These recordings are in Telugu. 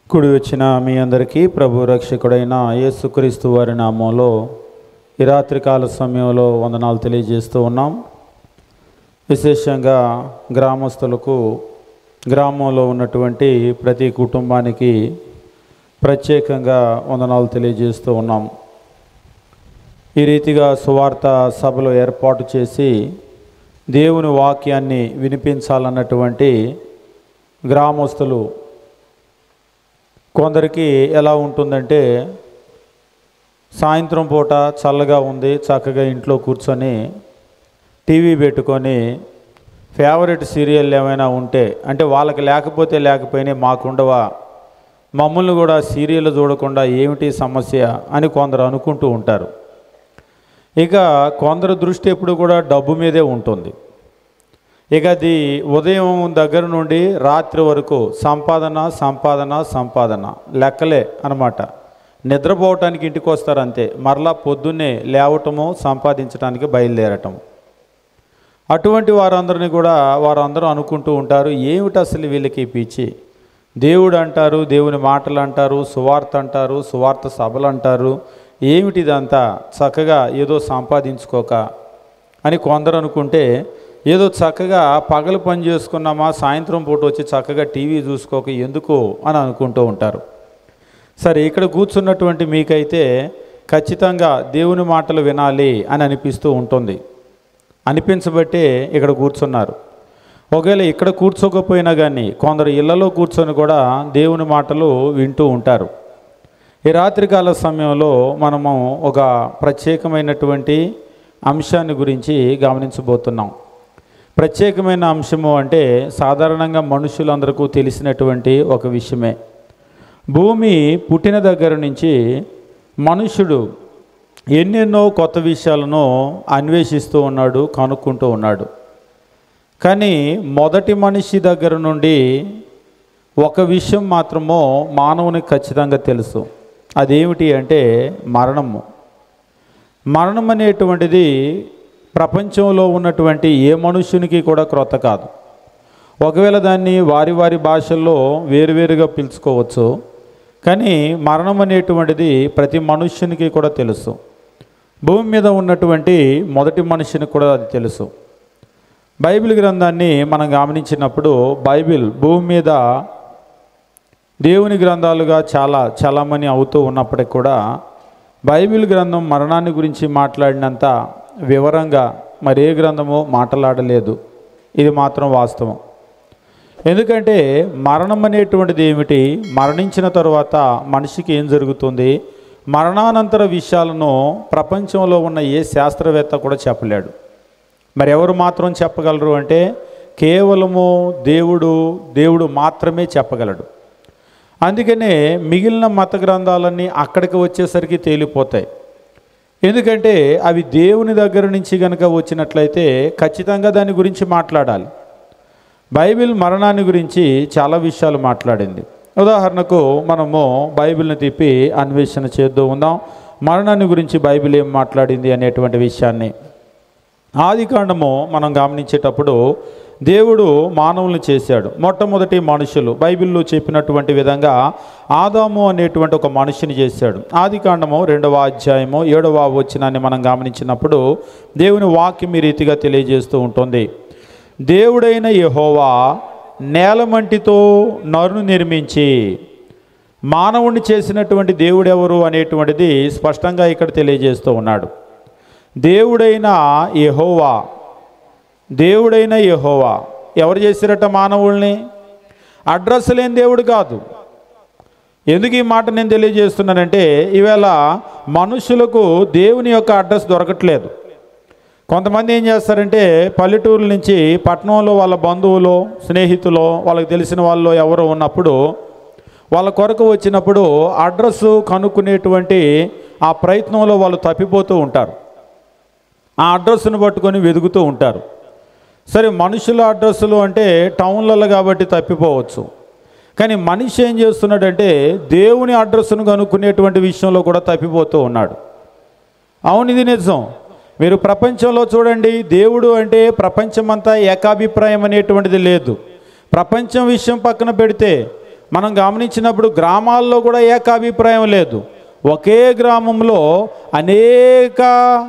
కుడి వచ్చిన మీ అందరికీ ప్రభు రక్షకుడైన యేసుక్రీస్తు వారి నామంలో ఈ రాత్రికాల సమయంలో వందనాలు తెలియజేస్తూ ఉన్నాం విశేషంగా గ్రామస్తులకు గ్రామంలో ఉన్నటువంటి ప్రతి కుటుంబానికి ప్రత్యేకంగా వందనాలు తెలియజేస్తూ ఉన్నాం ఈ రీతిగా సువార్త సభలు ఏర్పాటు చేసి దేవుని వాక్యాన్ని వినిపించాలన్నటువంటి గ్రామస్తులు కొందరికి ఎలా ఉంటుందంటే సాయంత్రం పూట చల్లగా ఉంది చక్కగా ఇంట్లో కూర్చొని టీవీ పెట్టుకొని ఫేవరెట్ సీరియల్ ఏమైనా ఉంటే అంటే వాళ్ళకి లేకపోతే లేకపోయినా మాకుండవా మమ్మల్ని కూడా సీరియల్ చూడకుండా ఏమిటి సమస్య అని కొందరు అనుకుంటూ ఉంటారు ఇక కొందరు దృష్టి ఎప్పుడు కూడా డబ్బు మీదే ఉంటుంది ఇక అది ఉదయం దగ్గర నుండి రాత్రి వరకు సంపాదన సంపాదన సంపాదన లెక్కలే అనమాట నిద్రపోవటానికి ఇంటికి వస్తారు అంతే మరలా పొద్దున్నే లేవటము సంపాదించడానికి బయలుదేరటం అటువంటి వారందరినీ కూడా వారందరూ అనుకుంటూ ఉంటారు ఏమిటి అసలు వీళ్ళకి ఈ పిచ్చి దేవుడు అంటారు దేవుని మాటలు అంటారు సువార్త అంటారు సువార్త సభలు అంటారు ఏమిటి ఇదంతా చక్కగా ఏదో సంపాదించుకోక అని కొందరు అనుకుంటే ఏదో చక్కగా పగలు పని చేసుకున్నామా సాయంత్రం పూట వచ్చి చక్కగా టీవీ చూసుకోక ఎందుకు అని అనుకుంటూ ఉంటారు సరే ఇక్కడ కూర్చున్నటువంటి మీకైతే ఖచ్చితంగా దేవుని మాటలు వినాలి అని అనిపిస్తూ ఉంటుంది అనిపించబట్టే ఇక్కడ కూర్చున్నారు ఒకవేళ ఇక్కడ కూర్చోకపోయినా కానీ కొందరు ఇళ్లలో కూర్చొని కూడా దేవుని మాటలు వింటూ ఉంటారు ఈ రాత్రికాల సమయంలో మనము ఒక ప్రత్యేకమైనటువంటి అంశాన్ని గురించి గమనించబోతున్నాం ప్రత్యేకమైన అంశము అంటే సాధారణంగా మనుషులందరికీ తెలిసినటువంటి ఒక విషయమే భూమి పుట్టిన దగ్గర నుంచి మనుషుడు ఎన్నెన్నో కొత్త విషయాలను అన్వేషిస్తూ ఉన్నాడు కనుక్కుంటూ ఉన్నాడు కానీ మొదటి మనిషి దగ్గర నుండి ఒక విషయం మాత్రమో మానవునికి ఖచ్చితంగా తెలుసు అదేమిటి అంటే మరణము మరణం అనేటువంటిది ప్రపంచంలో ఉన్నటువంటి ఏ మనుష్యునికి కూడా క్రొత్త కాదు ఒకవేళ దాన్ని వారి వారి భాషల్లో వేరువేరుగా పిలుచుకోవచ్చు కానీ మరణం అనేటువంటిది ప్రతి మనుష్యునికి కూడా తెలుసు భూమి మీద ఉన్నటువంటి మొదటి మనిషిని కూడా అది తెలుసు బైబిల్ గ్రంథాన్ని మనం గమనించినప్పుడు బైబిల్ భూమి మీద దేవుని గ్రంథాలుగా చాలా చలామణి అవుతూ ఉన్నప్పటికి కూడా బైబిల్ గ్రంథం మరణాన్ని గురించి మాట్లాడినంత వివరంగా మరే గ్రంథము మాట్లాడలేదు ఇది మాత్రం వాస్తవం ఎందుకంటే మరణం అనేటువంటిది ఏమిటి మరణించిన తరువాత మనిషికి ఏం జరుగుతుంది మరణానంతర విషయాలను ప్రపంచంలో ఉన్న ఏ శాస్త్రవేత్త కూడా చెప్పలేడు మరి ఎవరు మాత్రం చెప్పగలరు అంటే కేవలము దేవుడు దేవుడు మాత్రమే చెప్పగలడు అందుకనే మిగిలిన మత గ్రంథాలన్నీ అక్కడికి వచ్చేసరికి తేలిపోతాయి ఎందుకంటే అవి దేవుని దగ్గర నుంచి కనుక వచ్చినట్లయితే ఖచ్చితంగా దాని గురించి మాట్లాడాలి బైబిల్ మరణాన్ని గురించి చాలా విషయాలు మాట్లాడింది ఉదాహరణకు మనము బైబిల్ని తిప్పి అన్వేషణ చేద్తూ ఉందాం మరణాన్ని గురించి బైబిల్ ఏం మాట్లాడింది అనేటువంటి విషయాన్ని ఆది కాండము మనం గమనించేటప్పుడు దేవుడు మానవుల్ని చేశాడు మొట్టమొదటి మనుషులు బైబిల్లో చెప్పినటువంటి విధంగా ఆదాము అనేటువంటి ఒక మనిషిని చేశాడు ఆది కాండము రెండవ అధ్యాయము ఏడవ వచనాన్ని మనం గమనించినప్పుడు దేవుని వాక్యం ఈ రీతిగా తెలియజేస్తూ ఉంటుంది దేవుడైన యెహోవా నేలమంటితో నరును నిర్మించి మానవుణ్ణి చేసినటువంటి దేవుడెవరు అనేటువంటిది స్పష్టంగా ఇక్కడ తెలియజేస్తూ ఉన్నాడు దేవుడైన యెహోవా దేవుడైన యెహోవా ఎవరు చేసిరట మానవుల్ని అడ్రస్ లేని దేవుడు కాదు ఎందుకు ఈ మాట నేను తెలియజేస్తున్నానంటే ఈవేళ మనుషులకు దేవుని యొక్క అడ్రస్ దొరకట్లేదు కొంతమంది ఏం చేస్తారంటే పల్లెటూరు నుంచి పట్టణంలో వాళ్ళ బంధువులు స్నేహితులు వాళ్ళకి తెలిసిన వాళ్ళు ఎవరో ఉన్నప్పుడు వాళ్ళ కొరకు వచ్చినప్పుడు అడ్రస్ కనుక్కునేటువంటి ఆ ప్రయత్నంలో వాళ్ళు తప్పిపోతూ ఉంటారు ఆ అడ్రస్ను పట్టుకొని వెతుకుతూ ఉంటారు సరే మనుషుల అడ్రస్సులు అంటే టౌన్లలో కాబట్టి తప్పిపోవచ్చు కానీ మనిషి ఏం చేస్తున్నాడంటే దేవుని అడ్రస్ను కనుక్కునేటువంటి విషయంలో కూడా తప్పిపోతూ ఉన్నాడు అవును ఇది నిజం మీరు ప్రపంచంలో చూడండి దేవుడు అంటే ప్రపంచమంతా ఏకాభిప్రాయం అనేటువంటిది లేదు ప్రపంచం విషయం పక్కన పెడితే మనం గమనించినప్పుడు గ్రామాల్లో కూడా ఏకాభిప్రాయం లేదు ఒకే గ్రామంలో అనేక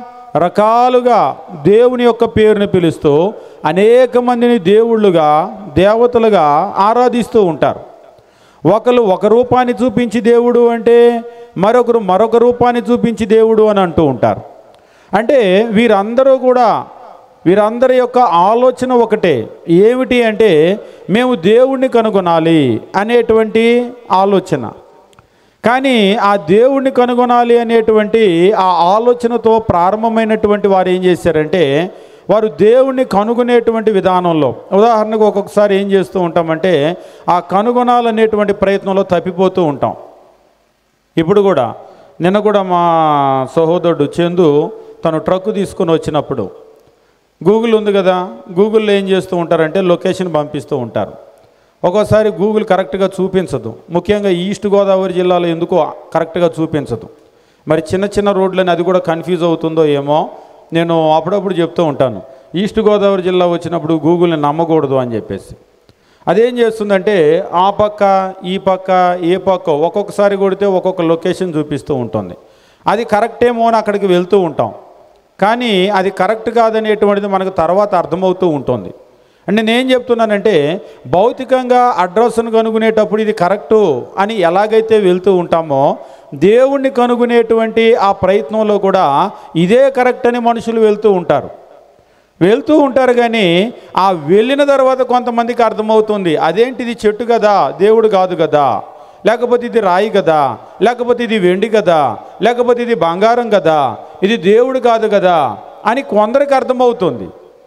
రకాలుగా దేవుని యొక్క పేరుని పిలుస్తూ అనేక మందిని దేవుళ్ళుగా దేవతలుగా ఆరాధిస్తూ ఉంటారు ఒకరు ఒక రూపాన్ని చూపించి దేవుడు అంటే మరొకరు మరొక రూపాన్ని చూపించి దేవుడు అని అంటూ ఉంటారు అంటే వీరందరూ కూడా వీరందరి యొక్క ఆలోచన ఒకటే ఏమిటి అంటే మేము దేవుణ్ణి కనుగొనాలి అనేటువంటి ఆలోచన కానీ ఆ దేవుణ్ణి కనుగొనాలి అనేటువంటి ఆ ఆలోచనతో ప్రారంభమైనటువంటి వారు ఏం చేశారంటే వారు దేవుణ్ణి కనుగొనేటువంటి విధానంలో ఉదాహరణకు ఒక్కొక్కసారి ఏం చేస్తూ ఉంటామంటే ఆ కనుగొనాలనేటువంటి ప్రయత్నంలో తప్పిపోతూ ఉంటాం ఇప్పుడు కూడా నిన్న కూడా మా సహోదరుడు చందు తను ట్రక్ తీసుకొని వచ్చినప్పుడు గూగుల్ ఉంది కదా గూగుల్లో ఏం చేస్తూ ఉంటారంటే లొకేషన్ పంపిస్తూ ఉంటారు ఒక్కోసారి గూగుల్ కరెక్ట్గా చూపించదు ముఖ్యంగా ఈస్ట్ గోదావరి జిల్లాలో ఎందుకో కరెక్ట్గా చూపించదు మరి చిన్న చిన్న రోడ్లని అది కూడా కన్ఫ్యూజ్ అవుతుందో ఏమో నేను అప్పుడప్పుడు చెప్తూ ఉంటాను ఈస్ట్ గోదావరి జిల్లా వచ్చినప్పుడు గూగుల్ని నమ్మకూడదు అని చెప్పేసి అదేం చేస్తుందంటే ఆ పక్క ఈ పక్క ఏ పక్క ఒక్కొక్కసారి కొడితే ఒక్కొక్క లొకేషన్ చూపిస్తూ ఉంటుంది అది కరెక్టేమో అని అక్కడికి వెళ్తూ ఉంటాం కానీ అది కరెక్ట్ కాదనేటువంటిది మనకు తర్వాత అర్థమవుతూ ఉంటుంది అంటే నేను చెప్తున్నానంటే భౌతికంగా అడ్రస్ను కనుగొనేటప్పుడు ఇది కరెక్టు అని ఎలాగైతే వెళ్తూ ఉంటామో దేవుణ్ణి కనుగొనేటువంటి ఆ ప్రయత్నంలో కూడా ఇదే కరెక్ట్ అని మనుషులు వెళ్తూ ఉంటారు వెళ్తూ ఉంటారు కానీ ఆ వెళ్ళిన తర్వాత కొంతమందికి అర్థమవుతుంది అదేంటిది చెట్టు కదా దేవుడు కాదు కదా లేకపోతే ఇది రాయి కదా లేకపోతే ఇది వెండి కదా లేకపోతే ఇది బంగారం కదా ఇది దేవుడు కాదు కదా అని కొందరికి అర్థమవుతుంది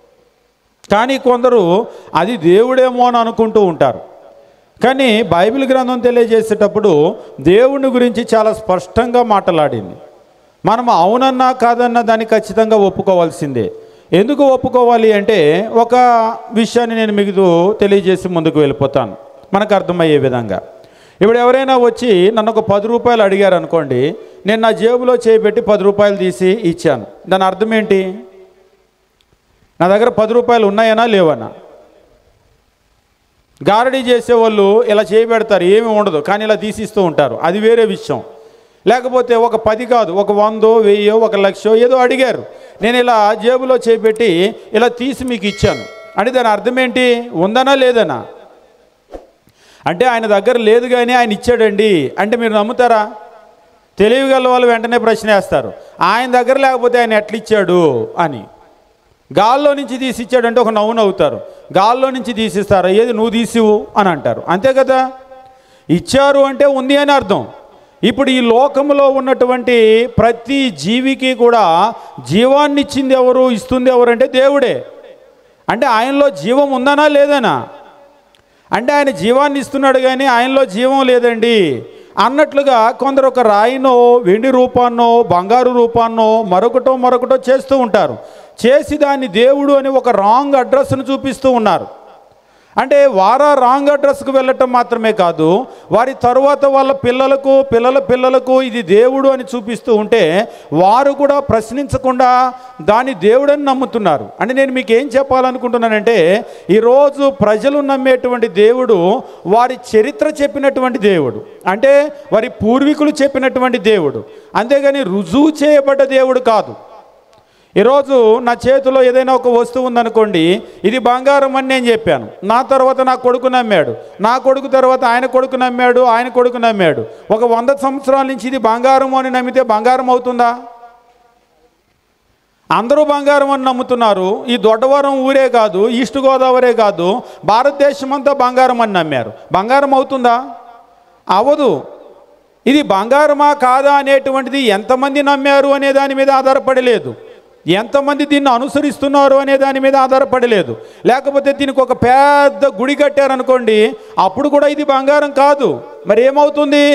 కానీ కొందరు అది దేవుడేమో అని అనుకుంటూ ఉంటారు కానీ బైబిల్ గ్రంథం తెలియజేసేటప్పుడు దేవుని గురించి చాలా స్పష్టంగా మాట్లాడింది మనం అవునన్నా కాదన్నా దాన్ని ఖచ్చితంగా ఒప్పుకోవాల్సిందే ఎందుకు ఒప్పుకోవాలి అంటే ఒక విషయాన్ని నేను మీకు తెలియజేసి ముందుకు వెళ్ళిపోతాను మనకు అర్థమయ్యే విధంగా ఇప్పుడు ఎవరైనా వచ్చి నన్ను ఒక పది రూపాయలు అడిగారు అనుకోండి నేను నా జేబులో చేయబెట్టి పది రూపాయలు తీసి ఇచ్చాను దాని అర్థం ఏంటి నా దగ్గర పది రూపాయలు ఉన్నాయనా లేవనా గారడీ చేసేవాళ్ళు ఇలా చేయబెడతారు ఏమీ ఉండదు కానీ ఇలా తీసిస్తూ ఉంటారు అది వేరే విషయం లేకపోతే ఒక పది కాదు ఒక వందో వెయ్యో ఒక లక్షో ఏదో అడిగారు నేను ఇలా జేబులో చేపెట్టి ఇలా తీసి మీకు ఇచ్చాను అంటే దాని అర్థం ఏంటి ఉందనా లేదనా అంటే ఆయన దగ్గర లేదు కానీ ఆయన ఇచ్చాడండి అంటే మీరు నమ్ముతారా తెలివిగల వాళ్ళు వెంటనే ప్రశ్న వేస్తారు ఆయన దగ్గర లేకపోతే ఆయన ఎట్లా ఇచ్చాడు అని గాల్లో నుంచి తీసి ఇచ్చాడంటే ఒక నవ్వు నవ్వుతారు గాల్లో నుంచి తీసిస్తారా ఏది నువ్వు తీసివు అని అంటారు అంతే కదా ఇచ్చారు అంటే ఉంది అని అర్థం ఇప్పుడు ఈ లోకంలో ఉన్నటువంటి ప్రతి జీవికి కూడా జీవాన్ని ఇచ్చింది ఎవరు ఇస్తుంది ఎవరు అంటే దేవుడే అంటే ఆయనలో జీవం ఉందనా లేదనా అంటే ఆయన జీవాన్ని ఇస్తున్నాడు కానీ ఆయనలో జీవం లేదండి అన్నట్లుగా కొందరు ఒక రాయినో వెండి రూపాన్నో బంగారు రూపాన్నో మరొకటో మరొకటో చేస్తూ ఉంటారు చేసి దాన్ని దేవుడు అని ఒక రాంగ్ అడ్రస్ను చూపిస్తూ ఉన్నారు అంటే వారా రాంగ్ అడ్రస్కు వెళ్ళటం మాత్రమే కాదు వారి తరువాత వాళ్ళ పిల్లలకు పిల్లల పిల్లలకు ఇది దేవుడు అని చూపిస్తూ ఉంటే వారు కూడా ప్రశ్నించకుండా దాన్ని దేవుడని నమ్ముతున్నారు అంటే నేను మీకు ఏం చెప్పాలనుకుంటున్నానంటే ఈరోజు ప్రజలు నమ్మేటువంటి దేవుడు వారి చరిత్ర చెప్పినటువంటి దేవుడు అంటే వారి పూర్వీకులు చెప్పినటువంటి దేవుడు అంతేగాని రుజువు చేయబడ్డ దేవుడు కాదు ఈరోజు నా చేతిలో ఏదైనా ఒక వస్తువు ఉందనుకోండి ఇది బంగారం అని నేను చెప్పాను నా తర్వాత నా కొడుకు నమ్మాడు నా కొడుకు తర్వాత ఆయన కొడుకు నమ్మాడు ఆయన కొడుకు నమ్మాడు ఒక వంద సంవత్సరాల నుంచి ఇది బంగారం అని నమ్మితే బంగారం అవుతుందా అందరూ బంగారం అని నమ్ముతున్నారు ఈ దొడ్డవరం ఊరే కాదు ఈస్ట్ గోదావరే కాదు భారతదేశం అంతా బంగారం అని నమ్మారు బంగారం అవుతుందా అవదు ఇది బంగారమా కాదా అనేటువంటిది ఎంతమంది నమ్మారు అనే దాని మీద ఆధారపడలేదు ఎంతమంది దీన్ని అనుసరిస్తున్నారు అనే దాని మీద ఆధారపడలేదు లేకపోతే దీనికి ఒక పెద్ద గుడి కట్టారనుకోండి అప్పుడు కూడా ఇది బంగారం కాదు మరి ఏమవుతుంది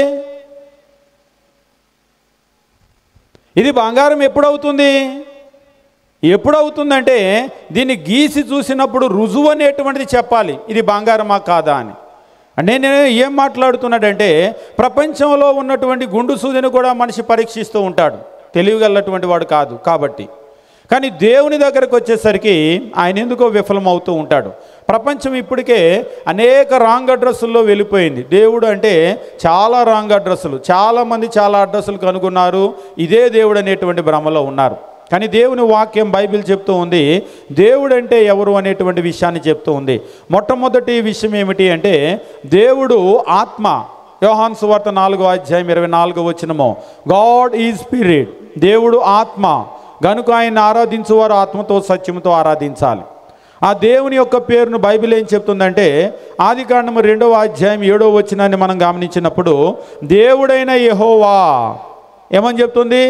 ఇది బంగారం ఎప్పుడవుతుంది ఎప్పుడవుతుందంటే దీన్ని గీసి చూసినప్పుడు రుజువు అనేటువంటిది చెప్పాలి ఇది బంగారమా కాదా అని అంటే నేను ఏం మాట్లాడుతున్నాడంటే ప్రపంచంలో ఉన్నటువంటి గుండు సూదిని కూడా మనిషి పరీక్షిస్తూ ఉంటాడు తెలివిగలటువంటి వాడు కాదు కాబట్టి కానీ దేవుని దగ్గరకు వచ్చేసరికి ఆయన ఎందుకో విఫలమవుతూ ఉంటాడు ప్రపంచం ఇప్పటికే అనేక రాంగ్ అడ్రస్సుల్లో వెళ్ళిపోయింది దేవుడు అంటే చాలా రాంగ్ అడ్రస్సులు చాలామంది చాలా అడ్రస్సులు కనుగొన్నారు ఇదే దేవుడు అనేటువంటి భ్రమలో ఉన్నారు కానీ దేవుని వాక్యం బైబిల్ చెప్తూ ఉంది దేవుడు అంటే ఎవరు అనేటువంటి విషయాన్ని చెప్తూ ఉంది మొట్టమొదటి విషయం ఏమిటి అంటే దేవుడు ఆత్మ యోహాన్ సువార్త నాలుగో అధ్యాయం ఇరవై నాలుగో వచ్చినమో గాడ్ ఈ స్పిరిట్ దేవుడు ఆత్మ గనుక ఆయన ఆరాధించువారు ఆత్మతో సత్యముతో ఆరాధించాలి ఆ దేవుని యొక్క పేరును బైబిల్ ఏం చెప్తుందంటే ఆది కాండము రెండవ అధ్యాయం ఏడో వచ్చినాన్ని మనం గమనించినప్పుడు దేవుడైన యెహోవా ఏమని చెప్తుంది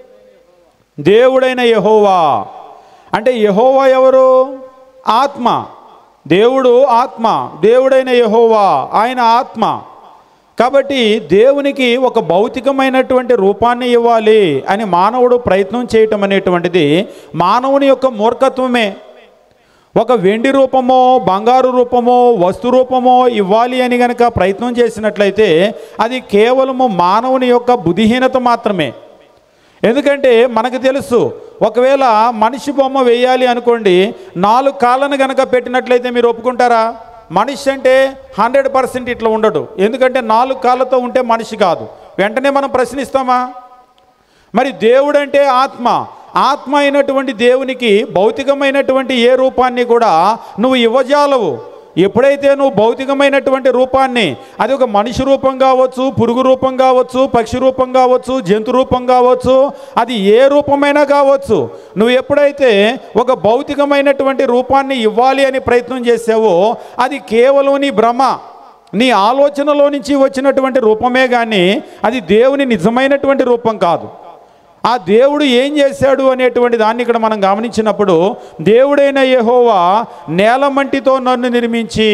దేవుడైన యెహోవా అంటే యెహోవా ఎవరు ఆత్మ దేవుడు ఆత్మ దేవుడైన యెహోవా ఆయన ఆత్మ కాబట్టి దేవునికి ఒక భౌతికమైనటువంటి రూపాన్ని ఇవ్వాలి అని మానవుడు ప్రయత్నం చేయటం అనేటువంటిది మానవుని యొక్క మూర్ఖత్వమే ఒక వెండి రూపమో బంగారు రూపమో వస్తు రూపమో ఇవ్వాలి అని గనక ప్రయత్నం చేసినట్లయితే అది కేవలము మానవుని యొక్క బుద్ధిహీనత మాత్రమే ఎందుకంటే మనకు తెలుసు ఒకవేళ మనిషి బొమ్మ వేయాలి అనుకోండి నాలుగు కాళ్ళను గనక పెట్టినట్లయితే మీరు ఒప్పుకుంటారా మనిషి అంటే హండ్రెడ్ పర్సెంట్ ఇట్లా ఉండడు ఎందుకంటే నాలుగు కాళ్ళతో ఉంటే మనిషి కాదు వెంటనే మనం ప్రశ్నిస్తామా మరి దేవుడు అంటే ఆత్మ ఆత్మ అయినటువంటి దేవునికి భౌతికమైనటువంటి ఏ రూపాన్ని కూడా నువ్వు ఇవ్వజాలవు ఎప్పుడైతే నువ్వు భౌతికమైనటువంటి రూపాన్ని అది ఒక మనిషి రూపం కావచ్చు పురుగు రూపం కావచ్చు పక్షి రూపం కావచ్చు జంతు రూపం కావచ్చు అది ఏ రూపమైనా కావచ్చు నువ్వు ఎప్పుడైతే ఒక భౌతికమైనటువంటి రూపాన్ని ఇవ్వాలి అని ప్రయత్నం చేసావో అది కేవలం నీ భ్రమ నీ ఆలోచనలో నుంచి వచ్చినటువంటి రూపమే కానీ అది దేవుని నిజమైనటువంటి రూపం కాదు ఆ దేవుడు ఏం చేశాడు అనేటువంటి దాన్ని ఇక్కడ మనం గమనించినప్పుడు దేవుడైన యెహోవా నేలమంటితో నన్ను నిర్మించి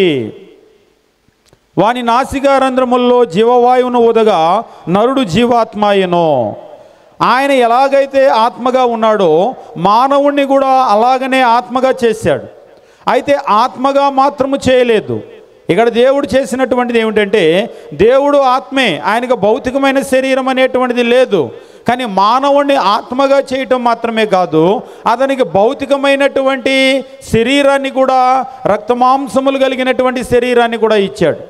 వాని నాసికారంధ్రముల్లో జీవవాయువును ఉదగా నరుడు జీవాత్మాయను ఆయన ఎలాగైతే ఆత్మగా ఉన్నాడో మానవుణ్ణి కూడా అలాగనే ఆత్మగా చేశాడు అయితే ఆత్మగా మాత్రము చేయలేదు ఇక్కడ దేవుడు చేసినటువంటిది ఏమిటంటే దేవుడు ఆత్మే ఆయనకు భౌతికమైన శరీరం అనేటువంటిది లేదు కానీ మానవుణ్ణి ఆత్మగా చేయటం మాత్రమే కాదు అతనికి భౌతికమైనటువంటి శరీరాన్ని కూడా రక్తమాంసములు కలిగినటువంటి శరీరాన్ని కూడా ఇచ్చాడు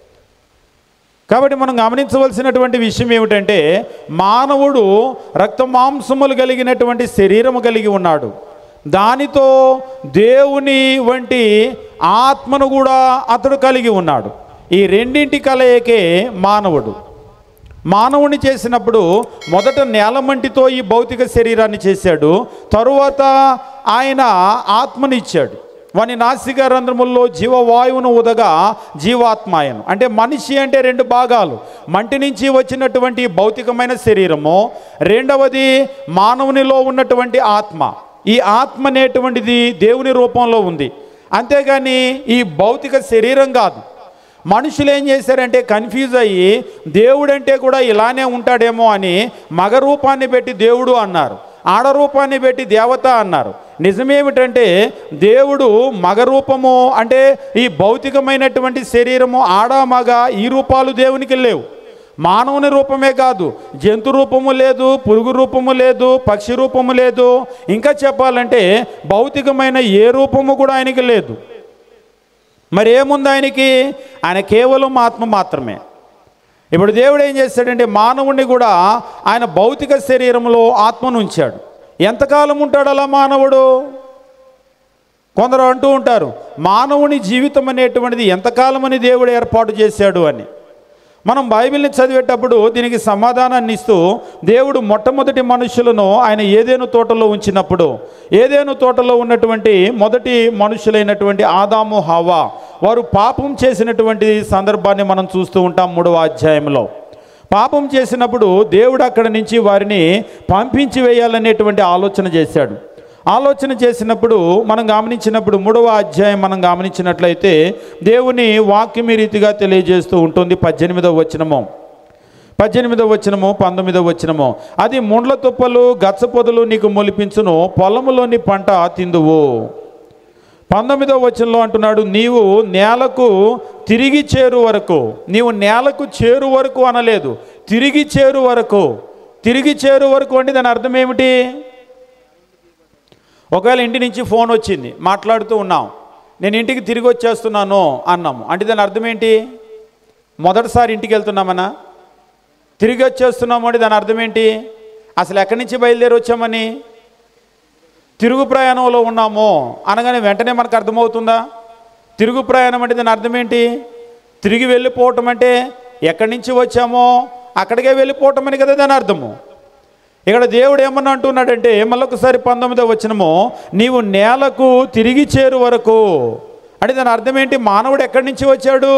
కాబట్టి మనం గమనించవలసినటువంటి విషయం ఏమిటంటే మానవుడు రక్తమాంసములు కలిగినటువంటి శరీరము కలిగి ఉన్నాడు దానితో దేవుని వంటి ఆత్మను కూడా అతడు కలిగి ఉన్నాడు ఈ రెండింటి కలయికే మానవుడు మానవుని చేసినప్పుడు మొదట నేలమంటితో ఈ భౌతిక శరీరాన్ని చేశాడు తరువాత ఆయన ఆత్మనిచ్చాడు వాని నాసిక రంధ్రముల్లో జీవవాయువును ఉదగా జీవాత్మాయను అంటే మనిషి అంటే రెండు భాగాలు మంటి నుంచి వచ్చినటువంటి భౌతికమైన శరీరము రెండవది మానవునిలో ఉన్నటువంటి ఆత్మ ఈ ఆత్మ అనేటువంటిది దేవుని రూపంలో ఉంది అంతేగాని ఈ భౌతిక శరీరం కాదు మనుషులు ఏం చేశారంటే కన్ఫ్యూజ్ అయ్యి దేవుడంటే కూడా ఇలానే ఉంటాడేమో అని మగ రూపాన్ని పెట్టి దేవుడు అన్నారు ఆడ రూపాన్ని పెట్టి దేవత అన్నారు నిజమేమిటంటే దేవుడు మగ రూపము అంటే ఈ భౌతికమైనటువంటి శరీరము ఆడ మగ ఈ రూపాలు దేవునికి లేవు మానవుని రూపమే కాదు జంతు రూపము లేదు పురుగు రూపము లేదు పక్షి రూపము లేదు ఇంకా చెప్పాలంటే భౌతికమైన ఏ రూపము కూడా ఆయనకి లేదు మరి ఏముంది ఆయనకి ఆయన కేవలం ఆత్మ మాత్రమే ఇప్పుడు దేవుడు ఏం చేస్తాడంటే మానవుణ్ణి కూడా ఆయన భౌతిక శరీరంలో ఆత్మను ఉంచాడు ఎంతకాలం ఉంటాడు అలా మానవుడు కొందరు అంటూ ఉంటారు మానవుని జీవితం అనేటువంటిది ఎంతకాలమని దేవుడు ఏర్పాటు చేశాడు అని మనం బైబిల్ని చదివేటప్పుడు దీనికి సమాధానాన్ని ఇస్తూ దేవుడు మొట్టమొదటి మనుషులను ఆయన ఏదేను తోటలో ఉంచినప్పుడు ఏదేను తోటలో ఉన్నటువంటి మొదటి మనుషులైనటువంటి ఆదాము హవా వారు పాపం చేసినటువంటి సందర్భాన్ని మనం చూస్తూ ఉంటాం మూడవ అధ్యాయంలో పాపం చేసినప్పుడు దేవుడు అక్కడి నుంచి వారిని పంపించి వేయాలనేటువంటి ఆలోచన చేశాడు ఆలోచన చేసినప్పుడు మనం గమనించినప్పుడు మూడవ అధ్యాయం మనం గమనించినట్లయితే దేవుని వాక్యం ఈ రీతిగా తెలియజేస్తూ ఉంటుంది పద్దెనిమిదవ వచనము పద్దెనిమిదవ వచనము పంతొమ్మిదవ వచనము అది ముండ్ల తుప్పలు గచ్చ పొదలు నీకు మొలిపించును పొలములోని పంట తిందువు పంతొమ్మిదవ వచనంలో అంటున్నాడు నీవు నేలకు తిరిగి చేరు వరకు నీవు నేలకు చేరు వరకు అనలేదు తిరిగి చేరు వరకు తిరిగి చేరు వరకు అంటే దాని అర్థం ఏమిటి ఒకవేళ ఇంటి నుంచి ఫోన్ వచ్చింది మాట్లాడుతూ ఉన్నాం నేను ఇంటికి తిరిగి వచ్చేస్తున్నాను అన్నాము అంటే దాని అర్థం ఏంటి మొదటిసారి ఇంటికి వెళ్తున్నామనా తిరిగి వచ్చేస్తున్నాము అంటే దాని అర్థం ఏంటి అసలు ఎక్కడి నుంచి బయలుదేరి వచ్చామని తిరుగు ప్రయాణంలో ఉన్నాము అనగానే వెంటనే మనకు అర్థమవుతుందా తిరుగు ప్రయాణం అంటే దాని అర్థం ఏంటి తిరిగి వెళ్ళిపోవటం అంటే ఎక్కడి నుంచి వచ్చామో అక్కడికే వెళ్ళిపోవటం అని కదా దాని అర్థము ఇక్కడ దేవుడు ఏమన్నా అంటున్నాడంటే మళ్ళొకసారి పంతొమ్మిదో వచ్చినము నీవు నేలకు తిరిగి చేరు వరకు అంటే దాని అర్థం ఏంటి మానవుడు ఎక్కడి నుంచి వచ్చాడు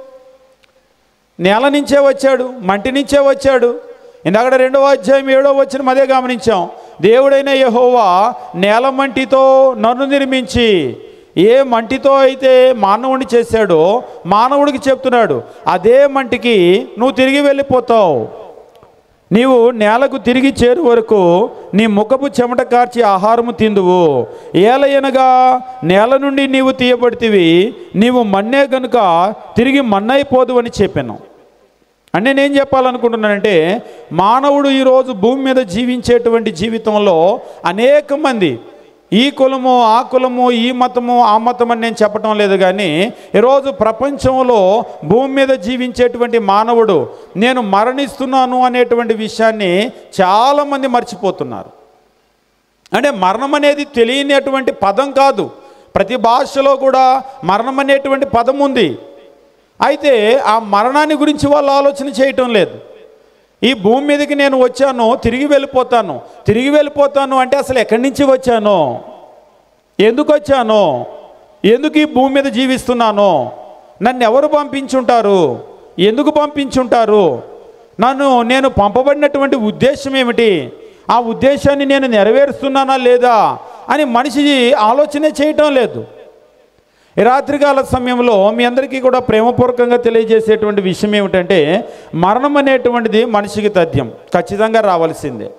నేల నుంచే వచ్చాడు మంటి నుంచే వచ్చాడు ఇందాక రెండవ అధ్యాయం ఏడవ వచ్చిన అదే గమనించాం దేవుడైన యెహోవా నేల మంటితో నన్ను నిర్మించి ఏ మంటితో అయితే మానవుడిని చేశాడో మానవుడికి చెప్తున్నాడు అదే మంటికి నువ్వు తిరిగి వెళ్ళిపోతావు నీవు నేలకు తిరిగి చేరు వరకు నీ ముఖపు చెమట కార్చి ఆహారము తిందువు ఏలయనగా నేల నుండి నీవు తీయబడితివి నీవు మన్నే గనుక తిరిగి మన్నైపోదు అని చెప్పాను అంటే నేను చెప్పాలనుకుంటున్నానంటే మానవుడు ఈరోజు భూమి మీద జీవించేటువంటి జీవితంలో అనేక మంది ఈ కులము ఆ కులము ఈ మతము ఆ మతం అని నేను చెప్పటం లేదు కానీ ఈరోజు ప్రపంచంలో భూమి మీద జీవించేటువంటి మానవుడు నేను మరణిస్తున్నాను అనేటువంటి విషయాన్ని చాలామంది మర్చిపోతున్నారు అంటే మరణం అనేది తెలియనటువంటి పదం కాదు ప్రతి భాషలో కూడా మరణం అనేటువంటి పదం ఉంది అయితే ఆ మరణాన్ని గురించి వాళ్ళు ఆలోచన చేయటం లేదు ఈ భూమి మీదకి నేను వచ్చాను తిరిగి వెళ్ళిపోతాను తిరిగి వెళ్ళిపోతాను అంటే అసలు ఎక్కడి నుంచి వచ్చాను ఎందుకు వచ్చాను ఎందుకు ఈ భూమి మీద జీవిస్తున్నాను నన్ను ఎవరు పంపించుంటారు ఎందుకు పంపించుంటారు నన్ను నేను పంపబడినటువంటి ఉద్దేశం ఏమిటి ఆ ఉద్దేశాన్ని నేను నెరవేరుస్తున్నానా లేదా అని మనిషి ఆలోచనే చేయటం లేదు ఈ రాత్రికాల సమయంలో మీ అందరికీ కూడా ప్రేమపూర్వకంగా తెలియజేసేటువంటి విషయం ఏమిటంటే మరణం అనేటువంటిది మనిషికి తథ్యం ఖచ్చితంగా రావాల్సిందే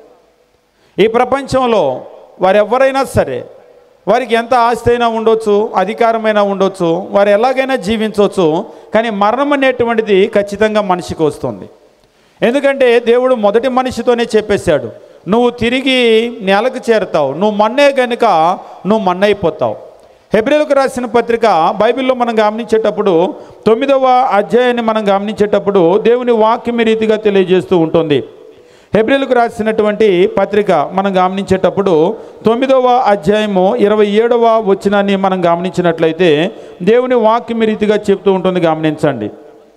ఈ ప్రపంచంలో వారెవరైనా సరే వారికి ఎంత ఆస్తి అయినా ఉండొచ్చు అధికారమైనా ఉండొచ్చు వారు ఎలాగైనా జీవించవచ్చు కానీ మరణం అనేటువంటిది ఖచ్చితంగా మనిషికి వస్తుంది ఎందుకంటే దేవుడు మొదటి మనిషితోనే చెప్పేశాడు నువ్వు తిరిగి నేలకు చేరుతావు నువ్వు మన్నే గనుక నువ్వు మన్నైపోతావు హెబ్రిలకు రాసిన పత్రిక బైబిల్లో మనం గమనించేటప్పుడు తొమ్మిదవ అధ్యాయాన్ని మనం గమనించేటప్పుడు దేవుని వాక్యం ఈ రీతిగా తెలియజేస్తూ ఉంటుంది హెబ్రిలకు రాసినటువంటి పత్రిక మనం గమనించేటప్పుడు తొమ్మిదవ అధ్యాయము ఇరవై ఏడవ వచనాన్ని మనం గమనించినట్లయితే దేవుని వాక్యం ఈ రీతిగా చెప్తూ ఉంటుంది గమనించండి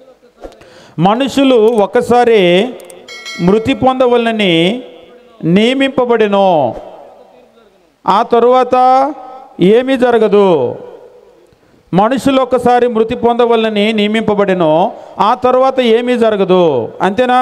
మనుషులు ఒకసారి మృతి పొందవలనని నియమింపబడినో ఆ తరువాత ఏమీ జరగదు మనుషులు ఒకసారి మృతి పొందవలనని నియమింపబడినో ఆ తరువాత ఏమీ జరగదు అంతేనా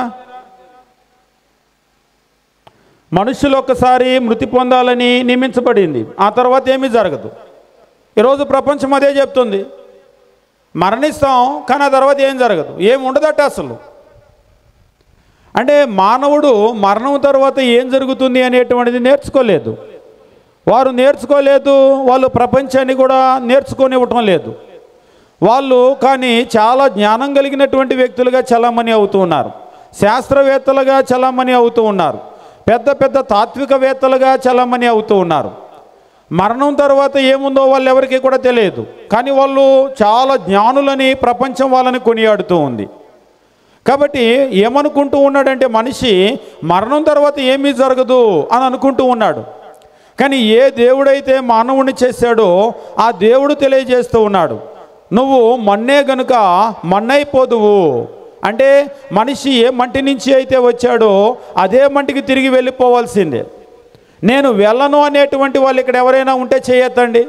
మనుషులు ఒకసారి మృతి పొందాలని నియమించబడింది ఆ తర్వాత ఏమీ జరగదు ఈరోజు ప్రపంచం అదే చెప్తుంది మరణిస్తాం కానీ ఆ తర్వాత ఏం జరగదు ఏం ఉండదట అసలు అంటే మానవుడు మరణం తర్వాత ఏం జరుగుతుంది అనేటువంటిది నేర్చుకోలేదు వారు నేర్చుకోలేదు వాళ్ళు ప్రపంచాన్ని కూడా నేర్చుకోనివ్వటం లేదు వాళ్ళు కానీ చాలా జ్ఞానం కలిగినటువంటి వ్యక్తులుగా చలామణి అవుతూ ఉన్నారు శాస్త్రవేత్తలుగా చలామణి అవుతూ ఉన్నారు పెద్ద పెద్ద తాత్వికవేత్తలుగా చలామణి అవుతూ ఉన్నారు మరణం తర్వాత ఏముందో వాళ్ళు ఎవరికి కూడా తెలియదు కానీ వాళ్ళు చాలా జ్ఞానులని ప్రపంచం వాళ్ళని కొనియాడుతూ ఉంది కాబట్టి ఏమనుకుంటూ ఉన్నాడంటే మనిషి మరణం తర్వాత ఏమీ జరగదు అని అనుకుంటూ ఉన్నాడు కానీ ఏ దేవుడైతే మానవుని చేశాడో ఆ దేవుడు తెలియజేస్తూ ఉన్నాడు నువ్వు మన్నే గనుక మన్నైపోదువు అంటే మనిషి ఏ మంటి నుంచి అయితే వచ్చాడో అదే మంటికి తిరిగి వెళ్ళిపోవాల్సిందే నేను వెళ్ళను అనేటువంటి వాళ్ళు ఇక్కడ ఎవరైనా ఉంటే చేయొద్దండి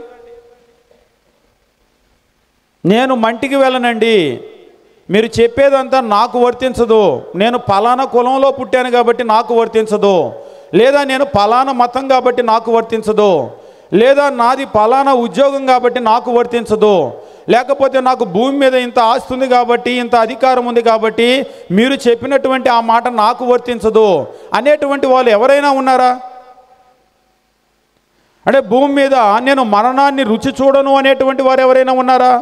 నేను మంటికి వెళ్ళనండి మీరు చెప్పేదంతా నాకు వర్తించదు నేను పలానా కులంలో పుట్టాను కాబట్టి నాకు వర్తించదు లేదా నేను పలానా మతం కాబట్టి నాకు వర్తించదు లేదా నాది పలానా ఉద్యోగం కాబట్టి నాకు వర్తించదు లేకపోతే నాకు భూమి మీద ఇంత ఆస్తి ఉంది కాబట్టి ఇంత అధికారం ఉంది కాబట్టి మీరు చెప్పినటువంటి ఆ మాట నాకు వర్తించదు అనేటువంటి వాళ్ళు ఎవరైనా ఉన్నారా అంటే భూమి మీద నేను మరణాన్ని రుచి చూడను అనేటువంటి వారు ఎవరైనా ఉన్నారా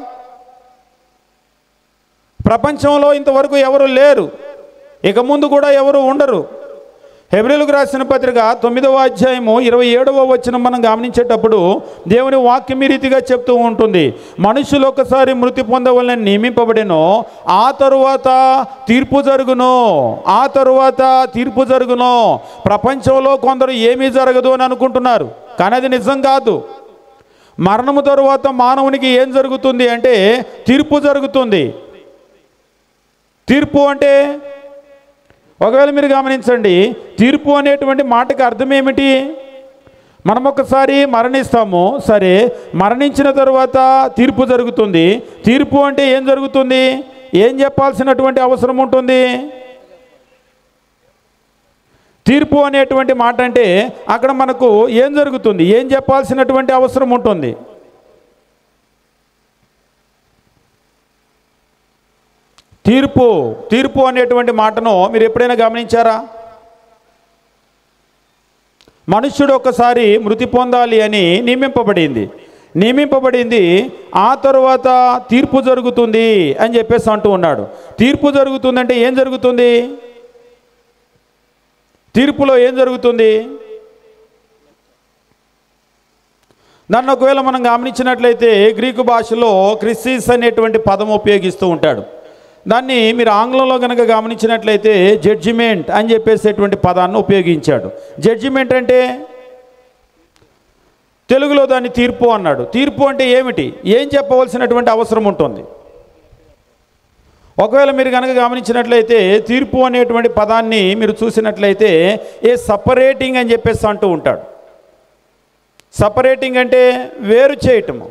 ప్రపంచంలో ఇంతవరకు ఎవరు లేరు ఇక ముందు కూడా ఎవరు ఉండరు హెబ్రిలకు రాసిన పత్రిక తొమ్మిదవ అధ్యాయము ఇరవై ఏడవ వచ్చిన మనం గమనించేటప్పుడు దేవుని వాక్యం ఈ రీతిగా చెప్తూ ఉంటుంది మనుషులు ఒకసారి మృతి పొందవలని నియమింపబడినో ఆ తరువాత తీర్పు జరుగును ఆ తరువాత తీర్పు జరుగును ప్రపంచంలో కొందరు ఏమీ జరగదు అని అనుకుంటున్నారు కానీ అది నిజం కాదు మరణము తరువాత మానవునికి ఏం జరుగుతుంది అంటే తీర్పు జరుగుతుంది తీర్పు అంటే ఒకవేళ మీరు గమనించండి తీర్పు అనేటువంటి మాటకి అర్థం ఏమిటి మనం ఒకసారి మరణిస్తాము సరే మరణించిన తరువాత తీర్పు జరుగుతుంది తీర్పు అంటే ఏం జరుగుతుంది ఏం చెప్పాల్సినటువంటి అవసరం ఉంటుంది తీర్పు అనేటువంటి మాట అంటే అక్కడ మనకు ఏం జరుగుతుంది ఏం చెప్పాల్సినటువంటి అవసరం ఉంటుంది తీర్పు తీర్పు అనేటువంటి మాటను మీరు ఎప్పుడైనా గమనించారా మనుష్యుడు ఒకసారి మృతి పొందాలి అని నియమింపబడింది నియమింపబడింది ఆ తరువాత తీర్పు జరుగుతుంది అని చెప్పేసి అంటూ ఉన్నాడు తీర్పు జరుగుతుందంటే ఏం జరుగుతుంది తీర్పులో ఏం జరుగుతుంది దాన్ని ఒకవేళ మనం గమనించినట్లయితే గ్రీకు భాషలో క్రిస్సిస్ అనేటువంటి పదం ఉపయోగిస్తూ ఉంటాడు దాన్ని మీరు ఆంగ్లంలో కనుక గమనించినట్లయితే జడ్జిమెంట్ అని చెప్పేసేటువంటి పదాన్ని ఉపయోగించాడు జడ్జిమెంట్ అంటే తెలుగులో దాన్ని తీర్పు అన్నాడు తీర్పు అంటే ఏమిటి ఏం చెప్పవలసినటువంటి అవసరం ఉంటుంది ఒకవేళ మీరు కనుక గమనించినట్లయితే తీర్పు అనేటువంటి పదాన్ని మీరు చూసినట్లయితే ఏ సపరేటింగ్ అని చెప్పేసి అంటూ ఉంటాడు సపరేటింగ్ అంటే వేరు చేయటము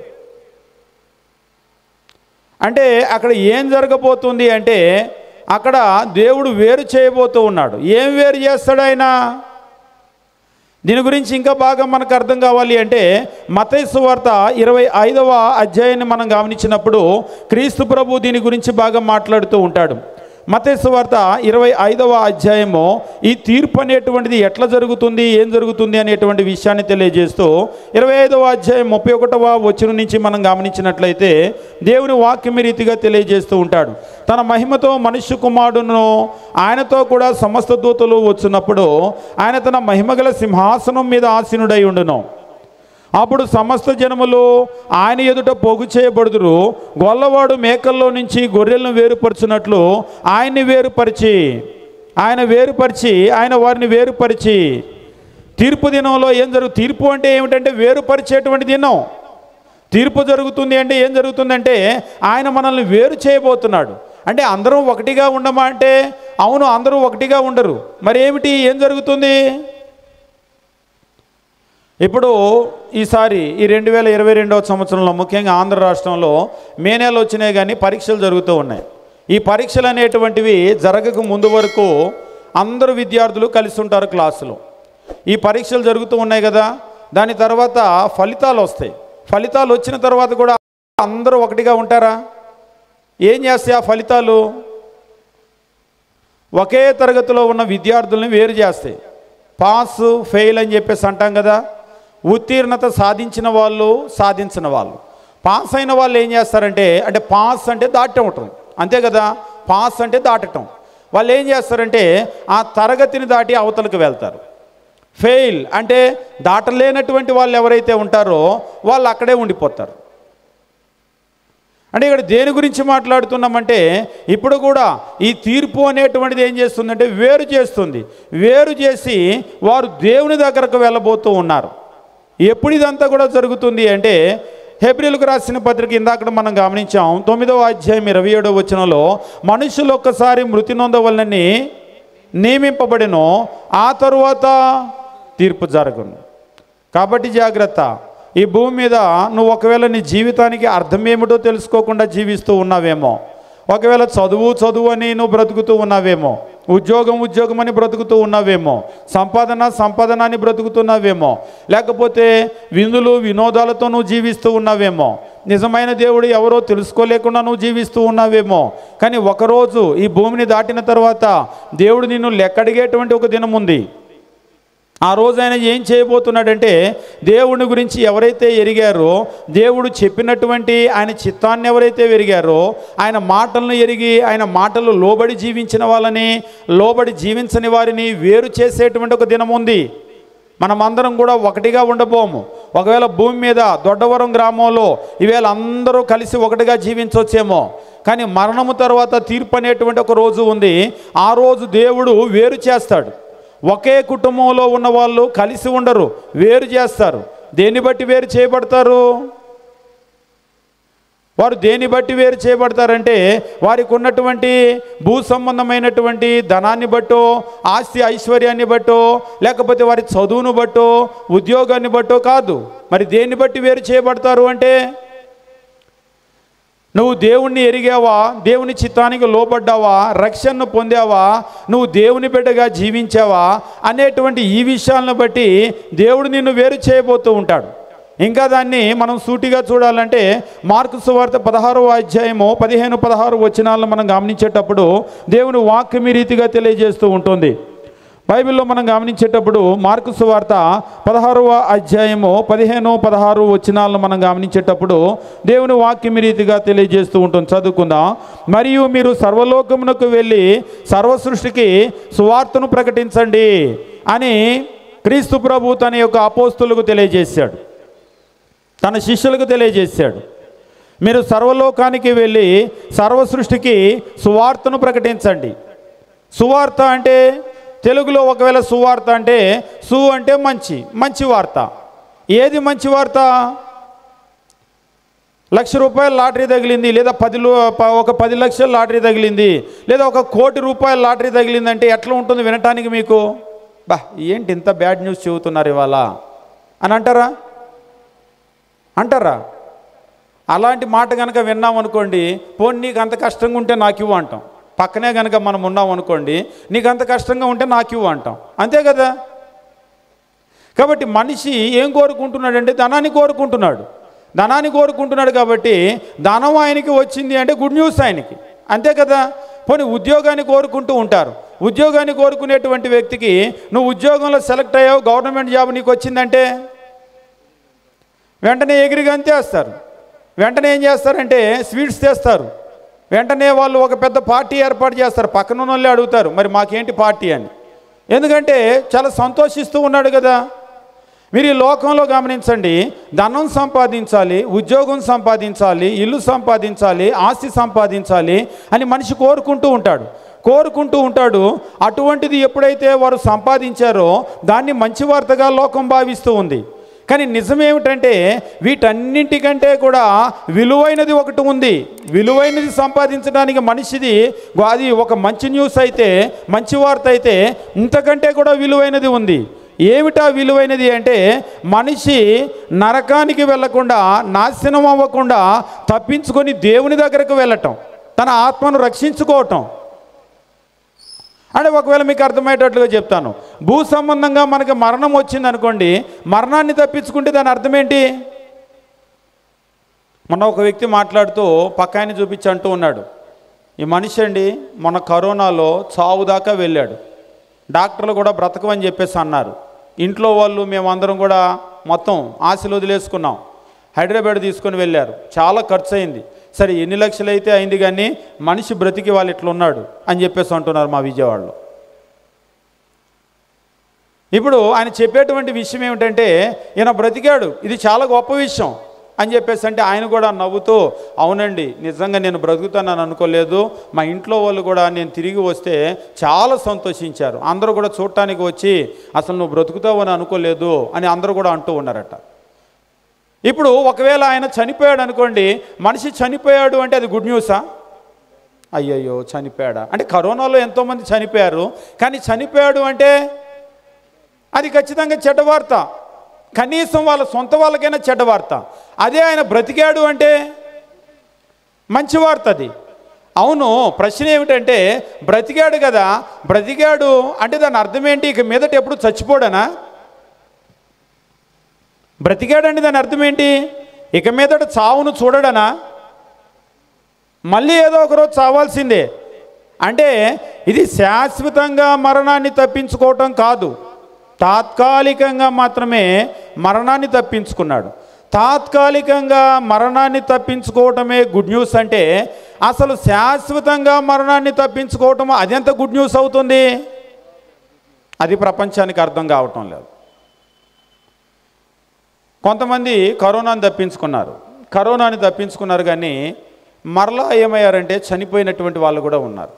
అంటే అక్కడ ఏం జరగబోతుంది అంటే అక్కడ దేవుడు వేరు చేయబోతూ ఉన్నాడు ఏం వేరు చేస్తాడు ఆయన దీని గురించి ఇంకా బాగా మనకు అర్థం కావాలి అంటే మతైసు వార్త ఇరవై ఐదవ అధ్యాయాన్ని మనం గమనించినప్పుడు క్రీస్తు ప్రభు దీని గురించి బాగా మాట్లాడుతూ ఉంటాడు మతైసు వార్త ఇరవై ఐదవ అధ్యాయము ఈ తీర్పు అనేటువంటిది ఎట్లా జరుగుతుంది ఏం జరుగుతుంది అనేటువంటి విషయాన్ని తెలియజేస్తూ ఇరవై ఐదవ అధ్యాయం ముప్పై ఒకటవ వచ్చిన నుంచి మనం గమనించినట్లయితే దేవుని వాక్యం ఈ రీతిగా తెలియజేస్తూ ఉంటాడు తన మహిమతో మనుష్య కుమారుడును ఆయనతో కూడా సమస్త దూతలు వచ్చినప్పుడు ఆయన తన మహిమగల సింహాసనం మీద ఆసీనుడై ఉండును అప్పుడు సమస్త జనములు ఆయన ఎదుట పోగు చేయబడుదురు గొల్లవాడు మేకల్లో నుంచి గొర్రెలను వేరుపరచునట్లు ఆయన్ని వేరుపరిచి ఆయన వేరుపరిచి ఆయన వారిని వేరుపరిచి తీర్పు దినంలో ఏం జరుగు తీర్పు అంటే ఏమిటంటే వేరుపరిచేటువంటి దినం తీర్పు జరుగుతుంది అంటే ఏం జరుగుతుందంటే ఆయన మనల్ని వేరు చేయబోతున్నాడు అంటే అందరం ఒకటిగా ఉండమా అంటే అవును అందరూ ఒకటిగా ఉండరు మరి ఏమిటి ఏం జరుగుతుంది ఇప్పుడు ఈసారి ఈ రెండు వేల ఇరవై రెండవ సంవత్సరంలో ముఖ్యంగా ఆంధ్ర రాష్ట్రంలో మే నెల వచ్చినాయి కానీ పరీక్షలు జరుగుతూ ఉన్నాయి ఈ పరీక్షలు అనేటువంటివి జరగక ముందు వరకు అందరూ విద్యార్థులు కలిసి ఉంటారు క్లాసులో ఈ పరీక్షలు జరుగుతూ ఉన్నాయి కదా దాని తర్వాత ఫలితాలు వస్తాయి ఫలితాలు వచ్చిన తర్వాత కూడా అందరూ ఒకటిగా ఉంటారా ఏం చేస్తాయి ఆ ఫలితాలు ఒకే తరగతిలో ఉన్న విద్యార్థుల్ని వేరు చేస్తాయి పాస్ ఫెయిల్ అని చెప్పేసి అంటాం కదా ఉత్తీర్ణత సాధించిన వాళ్ళు సాధించిన వాళ్ళు పాస్ అయిన వాళ్ళు ఏం చేస్తారంటే అంటే పాస్ అంటే దాటం ఉంటుంది అంతే కదా పాస్ అంటే దాటటం వాళ్ళు ఏం చేస్తారంటే ఆ తరగతిని దాటి అవతలకు వెళ్తారు ఫెయిల్ అంటే దాటలేనటువంటి వాళ్ళు ఎవరైతే ఉంటారో వాళ్ళు అక్కడే ఉండిపోతారు అంటే ఇక్కడ దేని గురించి మాట్లాడుతున్నామంటే ఇప్పుడు కూడా ఈ తీర్పు అనేటువంటిది ఏం చేస్తుందంటే వేరు చేస్తుంది వేరు చేసి వారు దేవుని దగ్గరకు వెళ్ళబోతూ ఉన్నారు ఎప్పుడు ఇదంతా కూడా జరుగుతుంది అంటే హెబ్రిల్కు రాసిన పత్రిక ఇందాక మనం గమనించాం తొమ్మిదవ అధ్యాయం ఇరవై ఏడవ వచనంలో మనుషులు ఒక్కసారి మృతి నొందవలనని నియమింపబడినో ఆ తరువాత తీర్పు జరగను కాబట్టి జాగ్రత్త ఈ భూమి మీద నువ్వు ఒకవేళ నీ జీవితానికి అర్థం ఏమిటో తెలుసుకోకుండా జీవిస్తూ ఉన్నావేమో ఒకవేళ చదువు చదువు అని నువ్వు బ్రతుకుతూ ఉన్నావేమో ఉద్యోగం ఉద్యోగం అని బ్రతుకుతూ ఉన్నావేమో సంపాదన సంపాదన అని బ్రతుకుతున్నావేమో లేకపోతే విందులు వినోదాలతో నువ్వు జీవిస్తూ ఉన్నావేమో నిజమైన దేవుడు ఎవరో తెలుసుకోలేకుండా నువ్వు జీవిస్తూ ఉన్నావేమో కానీ ఒకరోజు ఈ భూమిని దాటిన తర్వాత దేవుడు నిన్ను లెక్కడిగేటువంటి ఒక దినం ఉంది ఆ రోజు ఆయన ఏం చేయబోతున్నాడంటే దేవుని గురించి ఎవరైతే ఎరిగారో దేవుడు చెప్పినటువంటి ఆయన చిత్తాన్ని ఎవరైతే ఎరిగారో ఆయన మాటలను ఎరిగి ఆయన మాటలు లోబడి జీవించిన వాళ్ళని లోబడి జీవించని వారిని వేరు చేసేటువంటి ఒక దినం ఉంది మనమందరం కూడా ఒకటిగా ఉండబోము ఒకవేళ భూమి మీద దొడ్డవరం గ్రామంలో ఈవేళ అందరూ కలిసి ఒకటిగా జీవించవచ్చేమో కానీ మరణము తర్వాత తీర్పు అనేటువంటి ఒక రోజు ఉంది ఆ రోజు దేవుడు వేరు చేస్తాడు ఒకే కుటుంబంలో ఉన్న వాళ్ళు కలిసి ఉండరు వేరు చేస్తారు దేన్ని బట్టి వేరు చేయబడతారు వారు దేన్ని బట్టి వేరు చేయబడతారంటే వారికి ఉన్నటువంటి భూ సంబంధమైనటువంటి ధనాన్ని బట్టో ఆస్తి ఐశ్వర్యాన్ని బట్టో లేకపోతే వారి చదువును బట్టో ఉద్యోగాన్ని బట్టో కాదు మరి దేన్ని బట్టి వేరు చేయబడతారు అంటే నువ్వు దేవుణ్ణి ఎరిగావా దేవుని చిత్తానికి లోబడ్డావా రక్షణను పొందావా నువ్వు దేవుని బిడ్డగా జీవించావా అనేటువంటి ఈ విషయాలను బట్టి దేవుడు నిన్ను వేరు చేయబోతూ ఉంటాడు ఇంకా దాన్ని మనం సూటిగా చూడాలంటే మార్కు సువార్త పదహారో అధ్యాయము పదిహేను పదహారు వచనాలను మనం గమనించేటప్పుడు దేవుని వాక్యం ఈ రీతిగా తెలియజేస్తూ ఉంటుంది బైబిల్లో మనం గమనించేటప్పుడు మార్కు సువార్త పదహారవ అధ్యాయము పదిహేను పదహారు వచనాలను మనం గమనించేటప్పుడు దేవుని వాక్యం ఈ రీతిగా తెలియజేస్తూ ఉంటుంది చదువుకుందాం మరియు మీరు సర్వలోకమునకు వెళ్ళి సర్వ సృష్టికి సువార్తను ప్రకటించండి అని క్రీస్తు ప్రభు తన యొక్క అపోస్తులకు తెలియజేశాడు తన శిష్యులకు తెలియజేశాడు మీరు సర్వలోకానికి వెళ్ళి సర్వ సృష్టికి సువార్తను ప్రకటించండి సువార్త అంటే తెలుగులో ఒకవేళ సువార్త అంటే సు అంటే మంచి మంచి వార్త ఏది మంచి వార్త లక్ష రూపాయల లాటరీ తగిలింది లేదా పది లో- ప- ఒక పది లక్షల లాటరీ తగిలింది లేదా ఒక కోటి రూపాయల లాటరీ తగిలింది అంటే ఎట్లా ఉంటుంది వినటానికి మీకు బా ఏంటి ఇంత బ్యాడ్ న్యూస్ చెబుతున్నారు ఇవాళ అని అంటారా అంటారా అలాంటి మాట కనుక విన్నాం అనుకోండి పోనీ నీకు అంత కష్టంగా ఉంటే నాకు ఇవ్వు అంటాం పక్కనే కనుక మనం ఉన్నాం అనుకోండి నీకు అంత కష్టంగా ఉంటే నాకు ఇవ్వు అంటాం అంతే కదా కాబట్టి మనిషి ఏం కోరుకుంటున్నాడంటే ధనాన్ని కోరుకుంటున్నాడు ధనాన్ని కోరుకుంటున్నాడు కాబట్టి ధనం ఆయనకి వచ్చింది అంటే గుడ్ న్యూస్ ఆయనకి అంతే కదా పోనీ ఉద్యోగాన్ని కోరుకుంటూ ఉంటారు ఉద్యోగాన్ని కోరుకునేటువంటి వ్యక్తికి నువ్వు ఉద్యోగంలో సెలెక్ట్ అయ్యావు గవర్నమెంట్ జాబ్ నీకు వచ్చిందంటే వెంటనే ఎగిరి గంతేస్తారు వెంటనే ఏం చేస్తారంటే స్వీట్స్ తెస్తారు వెంటనే వాళ్ళు ఒక పెద్ద పార్టీ ఏర్పాటు చేస్తారు పక్కన ఉన్న వాళ్ళే అడుగుతారు మరి మాకేంటి పార్టీ అని ఎందుకంటే చాలా సంతోషిస్తూ ఉన్నాడు కదా మీరు ఈ లోకంలో గమనించండి ధనం సంపాదించాలి ఉద్యోగం సంపాదించాలి ఇల్లు సంపాదించాలి ఆస్తి సంపాదించాలి అని మనిషి కోరుకుంటూ ఉంటాడు కోరుకుంటూ ఉంటాడు అటువంటిది ఎప్పుడైతే వారు సంపాదించారో దాన్ని మంచి వార్తగా లోకం భావిస్తూ ఉంది కానీ నిజమేమిటంటే వీటన్నింటికంటే కూడా విలువైనది ఒకటి ఉంది విలువైనది సంపాదించడానికి మనిషిది అది ఒక మంచి న్యూస్ అయితే మంచి వార్త అయితే ఇంతకంటే కూడా విలువైనది ఉంది ఏమిటా విలువైనది అంటే మనిషి నరకానికి వెళ్ళకుండా నాశనం అవ్వకుండా తప్పించుకొని దేవుని దగ్గరకు వెళ్ళటం తన ఆత్మను రక్షించుకోవటం అంటే ఒకవేళ మీకు అర్థమయ్యేటట్లుగా చెప్తాను భూ సంబంధంగా మనకి మరణం వచ్చింది అనుకోండి మరణాన్ని తప్పించుకుంటే దాని అర్థం ఏంటి మొన్న ఒక వ్యక్తి మాట్లాడుతూ పక్కాయని చూపించి అంటూ ఉన్నాడు ఈ మనిషి అండి మొన్న కరోనాలో చావు దాకా వెళ్ళాడు డాక్టర్లు కూడా బ్రతకమని చెప్పేసి అన్నారు ఇంట్లో వాళ్ళు మేమందరం కూడా మొత్తం ఆశలు వదిలేసుకున్నాం హైదరాబాద్ తీసుకొని వెళ్ళారు చాలా ఖర్చు అయింది సరే ఎన్ని లక్షలు అయితే అయింది కానీ మనిషి బ్రతికి వాళ్ళు ఇట్లా ఉన్నాడు అని చెప్పేసి అంటున్నారు మా విజయవాడలో ఇప్పుడు ఆయన చెప్పేటువంటి విషయం ఏమిటంటే ఈయన బ్రతికాడు ఇది చాలా గొప్ప విషయం అని చెప్పేసి అంటే ఆయన కూడా నవ్వుతూ అవునండి నిజంగా నేను బ్రతుకుతానని అనుకోలేదు మా ఇంట్లో వాళ్ళు కూడా నేను తిరిగి వస్తే చాలా సంతోషించారు అందరూ కూడా చూడటానికి వచ్చి అసలు నువ్వు బ్రతుకుతావు అని అనుకోలేదు అని అందరూ కూడా అంటూ ఉన్నారట ఇప్పుడు ఒకవేళ ఆయన చనిపోయాడు అనుకోండి మనిషి చనిపోయాడు అంటే అది గుడ్ న్యూసా అయ్యయ్యో చనిపోయాడా అంటే కరోనాలో ఎంతోమంది చనిపోయారు కానీ చనిపోయాడు అంటే అది ఖచ్చితంగా చెడ్డ వార్త కనీసం వాళ్ళ సొంత వాళ్ళకైనా చెడ్డ వార్త అదే ఆయన బ్రతికాడు అంటే మంచి వార్త అది అవును ప్రశ్న ఏమిటంటే బ్రతికాడు కదా బ్రతికాడు అంటే దాని అర్థం ఏంటి ఇక మీదట ఎప్పుడు చచ్చిపోడనా బ్రతికాడండి దాని అర్థం ఏంటి ఇక మీదట చావును చూడడనా మళ్ళీ ఏదో ఒకరోజు చావాల్సిందే అంటే ఇది శాశ్వతంగా మరణాన్ని తప్పించుకోవటం కాదు తాత్కాలికంగా మాత్రమే మరణాన్ని తప్పించుకున్నాడు తాత్కాలికంగా మరణాన్ని తప్పించుకోవటమే గుడ్ న్యూస్ అంటే అసలు శాశ్వతంగా మరణాన్ని తప్పించుకోవటం అదెంత గుడ్ న్యూస్ అవుతుంది అది ప్రపంచానికి అర్థం కావటం లేదు కొంతమంది కరోనాను తప్పించుకున్నారు కరోనాని తప్పించుకున్నారు కానీ మరలా ఏమయ్యారంటే చనిపోయినటువంటి వాళ్ళు కూడా ఉన్నారు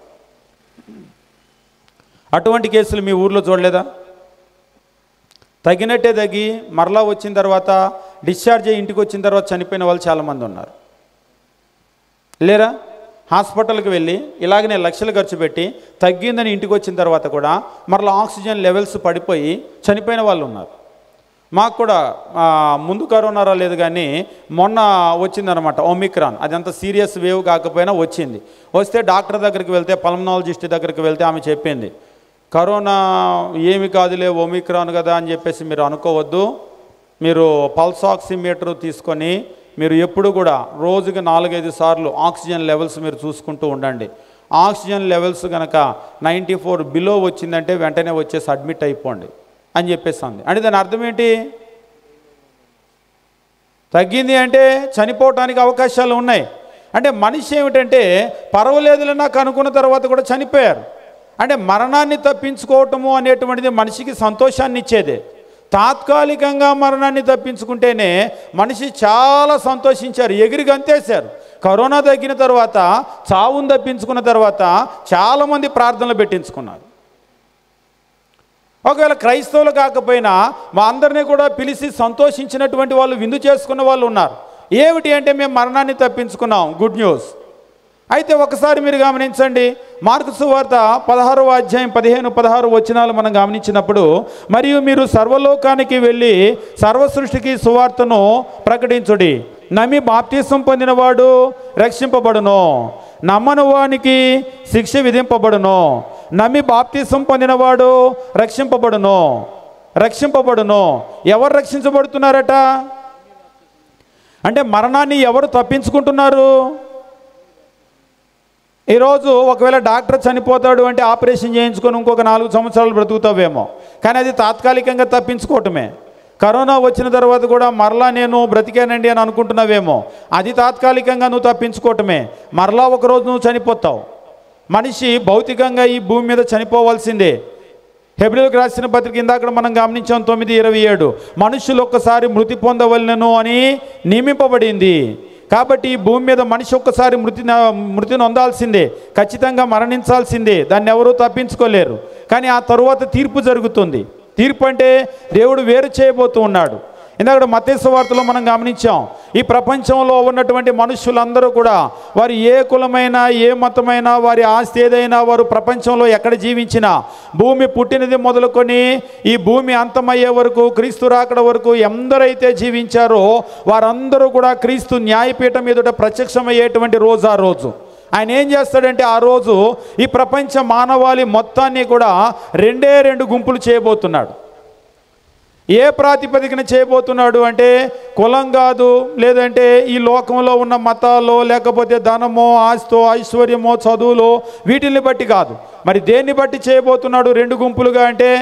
అటువంటి కేసులు మీ ఊర్లో చూడలేదా తగినట్టే తగ్గి మరలా వచ్చిన తర్వాత డిశ్చార్జ్ అయ్యి ఇంటికి వచ్చిన తర్వాత చనిపోయిన వాళ్ళు చాలామంది ఉన్నారు లేరా హాస్పిటల్కి వెళ్ళి ఇలాగనే లక్షలు ఖర్చు పెట్టి తగ్గిందని ఇంటికి వచ్చిన తర్వాత కూడా మరలా ఆక్సిజన్ లెవెల్స్ పడిపోయి చనిపోయిన వాళ్ళు ఉన్నారు మాకు కూడా ఆ, ముందు కరోనా రాలేదు కానీ మొన్న వచ్చిందనమాట ఒమిక్రాన్ అది అంత సీరియస్ వేవ్ కాకపోయినా వచ్చింది వస్తే డాక్టర్ దగ్గరికి వెళ్తే పల్మనాలజిస్ట్ దగ్గరికి వెళ్తే ఆమె చెప్పింది కరోనా ఏమి కాదులే ఒమిక్రాన్ కదా అని చెప్పేసి మీరు అనుకోవద్దు మీరు పల్స్ ఆక్సిమీటర్ తీసుకొని మీరు ఎప్పుడు కూడా రోజుకి నాలుగైదు సార్లు ఆక్సిజన్ లెవెల్స్ మీరు చూసుకుంటూ ఉండండి ఆక్సిజన్ లెవెల్స్ కనుక నైంటీ ఫోర్ బిలో వచ్చిందంటే వెంటనే వచ్చేసి అడ్మిట్ అయిపోండి అని చెప్పేసి అంది అంటే దాని అర్థం ఏంటి తగ్గింది అంటే చనిపోవటానికి అవకాశాలు ఉన్నాయి అంటే మనిషి ఏమిటంటే పర్వాలేదులే నాకు అనుకున్న తర్వాత కూడా చనిపోయారు అంటే మరణాన్ని తప్పించుకోవటము అనేటువంటిది మనిషికి సంతోషాన్ని ఇచ్చేదే తాత్కాలికంగా మరణాన్ని తప్పించుకుంటేనే మనిషి చాలా సంతోషించారు ఎగిరి గంతేశారు కరోనా తగ్గిన తర్వాత చావును తప్పించుకున్న తర్వాత చాలామంది ప్రార్థనలు పెట్టించుకున్నారు ఒకవేళ క్రైస్తవులు కాకపోయినా మా అందరినీ కూడా పిలిచి సంతోషించినటువంటి వాళ్ళు విందు చేసుకున్న వాళ్ళు ఉన్నారు ఏమిటి అంటే మేము మరణాన్ని తప్పించుకున్నాం గుడ్ న్యూస్ అయితే ఒకసారి మీరు గమనించండి మార్కు సువార్త పదహారవ అధ్యాయం పదిహేను పదహారు వచనాలు మనం గమనించినప్పుడు మరియు మీరు సర్వలోకానికి వెళ్ళి సర్వ సృష్టికి సువార్తను ప్రకటించుడి నమ్మి బాప్తీసం పొందినవాడు రక్షింపబడును నమ్మని వానికి శిక్ష విధింపబడును నమ్మి బాప్తీసం పొందినవాడు రక్షింపబడును రక్షింపబడును ఎవరు రక్షించబడుతున్నారట అంటే మరణాన్ని ఎవరు తప్పించుకుంటున్నారు ఈరోజు ఒకవేళ డాక్టర్ చనిపోతాడు అంటే ఆపరేషన్ చేయించుకొని ఇంకొక నాలుగు సంవత్సరాలు బ్రతుకుతావేమో కానీ అది తాత్కాలికంగా తప్పించుకోవటమే కరోనా వచ్చిన తర్వాత కూడా మరలా నేను బ్రతికానండి అని అనుకుంటున్నావేమో అది తాత్కాలికంగా నువ్వు తప్పించుకోవటమే మరలా ఒకరోజు నువ్వు చనిపోతావు మనిషి భౌతికంగా ఈ భూమి మీద చనిపోవాల్సిందే హెబ్రిల్కి రాసిన పత్రిక ఇందాక మనం గమనించాం తొమ్మిది ఇరవై ఏడు మనుషులు ఒక్కసారి మృతి పొందవలెను అని నియమింపబడింది కాబట్టి ఈ భూమి మీద మనిషి ఒక్కసారి మృతి మృతి నొందాల్సిందే ఖచ్చితంగా మరణించాల్సిందే దాన్ని ఎవరూ తప్పించుకోలేరు కానీ ఆ తరువాత తీర్పు జరుగుతుంది తీర్పు అంటే దేవుడు వేరు చేయబోతూ ఉన్నాడు ఇందాక మతేశ్వ వార్తలో మనం గమనించాం ఈ ప్రపంచంలో ఉన్నటువంటి మనుషులందరూ కూడా వారు ఏ కులమైనా ఏ మతమైనా వారి ఆస్తి ఏదైనా వారు ప్రపంచంలో ఎక్కడ జీవించినా భూమి పుట్టినది మొదలుకొని ఈ భూమి అంతమయ్యే వరకు క్రీస్తు రాకడ వరకు ఎందరైతే జీవించారో వారందరూ కూడా క్రీస్తు న్యాయపీఠం ఎదుట ప్రత్యక్షమయ్యేటువంటి రోజు ఆ రోజు ఆయన ఏం చేస్తాడంటే ఆ రోజు ఈ ప్రపంచ మానవాళి మొత్తాన్ని కూడా రెండే రెండు గుంపులు చేయబోతున్నాడు ఏ ప్రాతిపదికన చేయబోతున్నాడు అంటే కులం కాదు లేదంటే ఈ లోకంలో ఉన్న మతాల్లో లేకపోతే ధనమో ఆస్తో ఐశ్వర్యమో చదువులో వీటిని బట్టి కాదు మరి దేన్ని బట్టి చేయబోతున్నాడు రెండు గుంపులుగా అంటే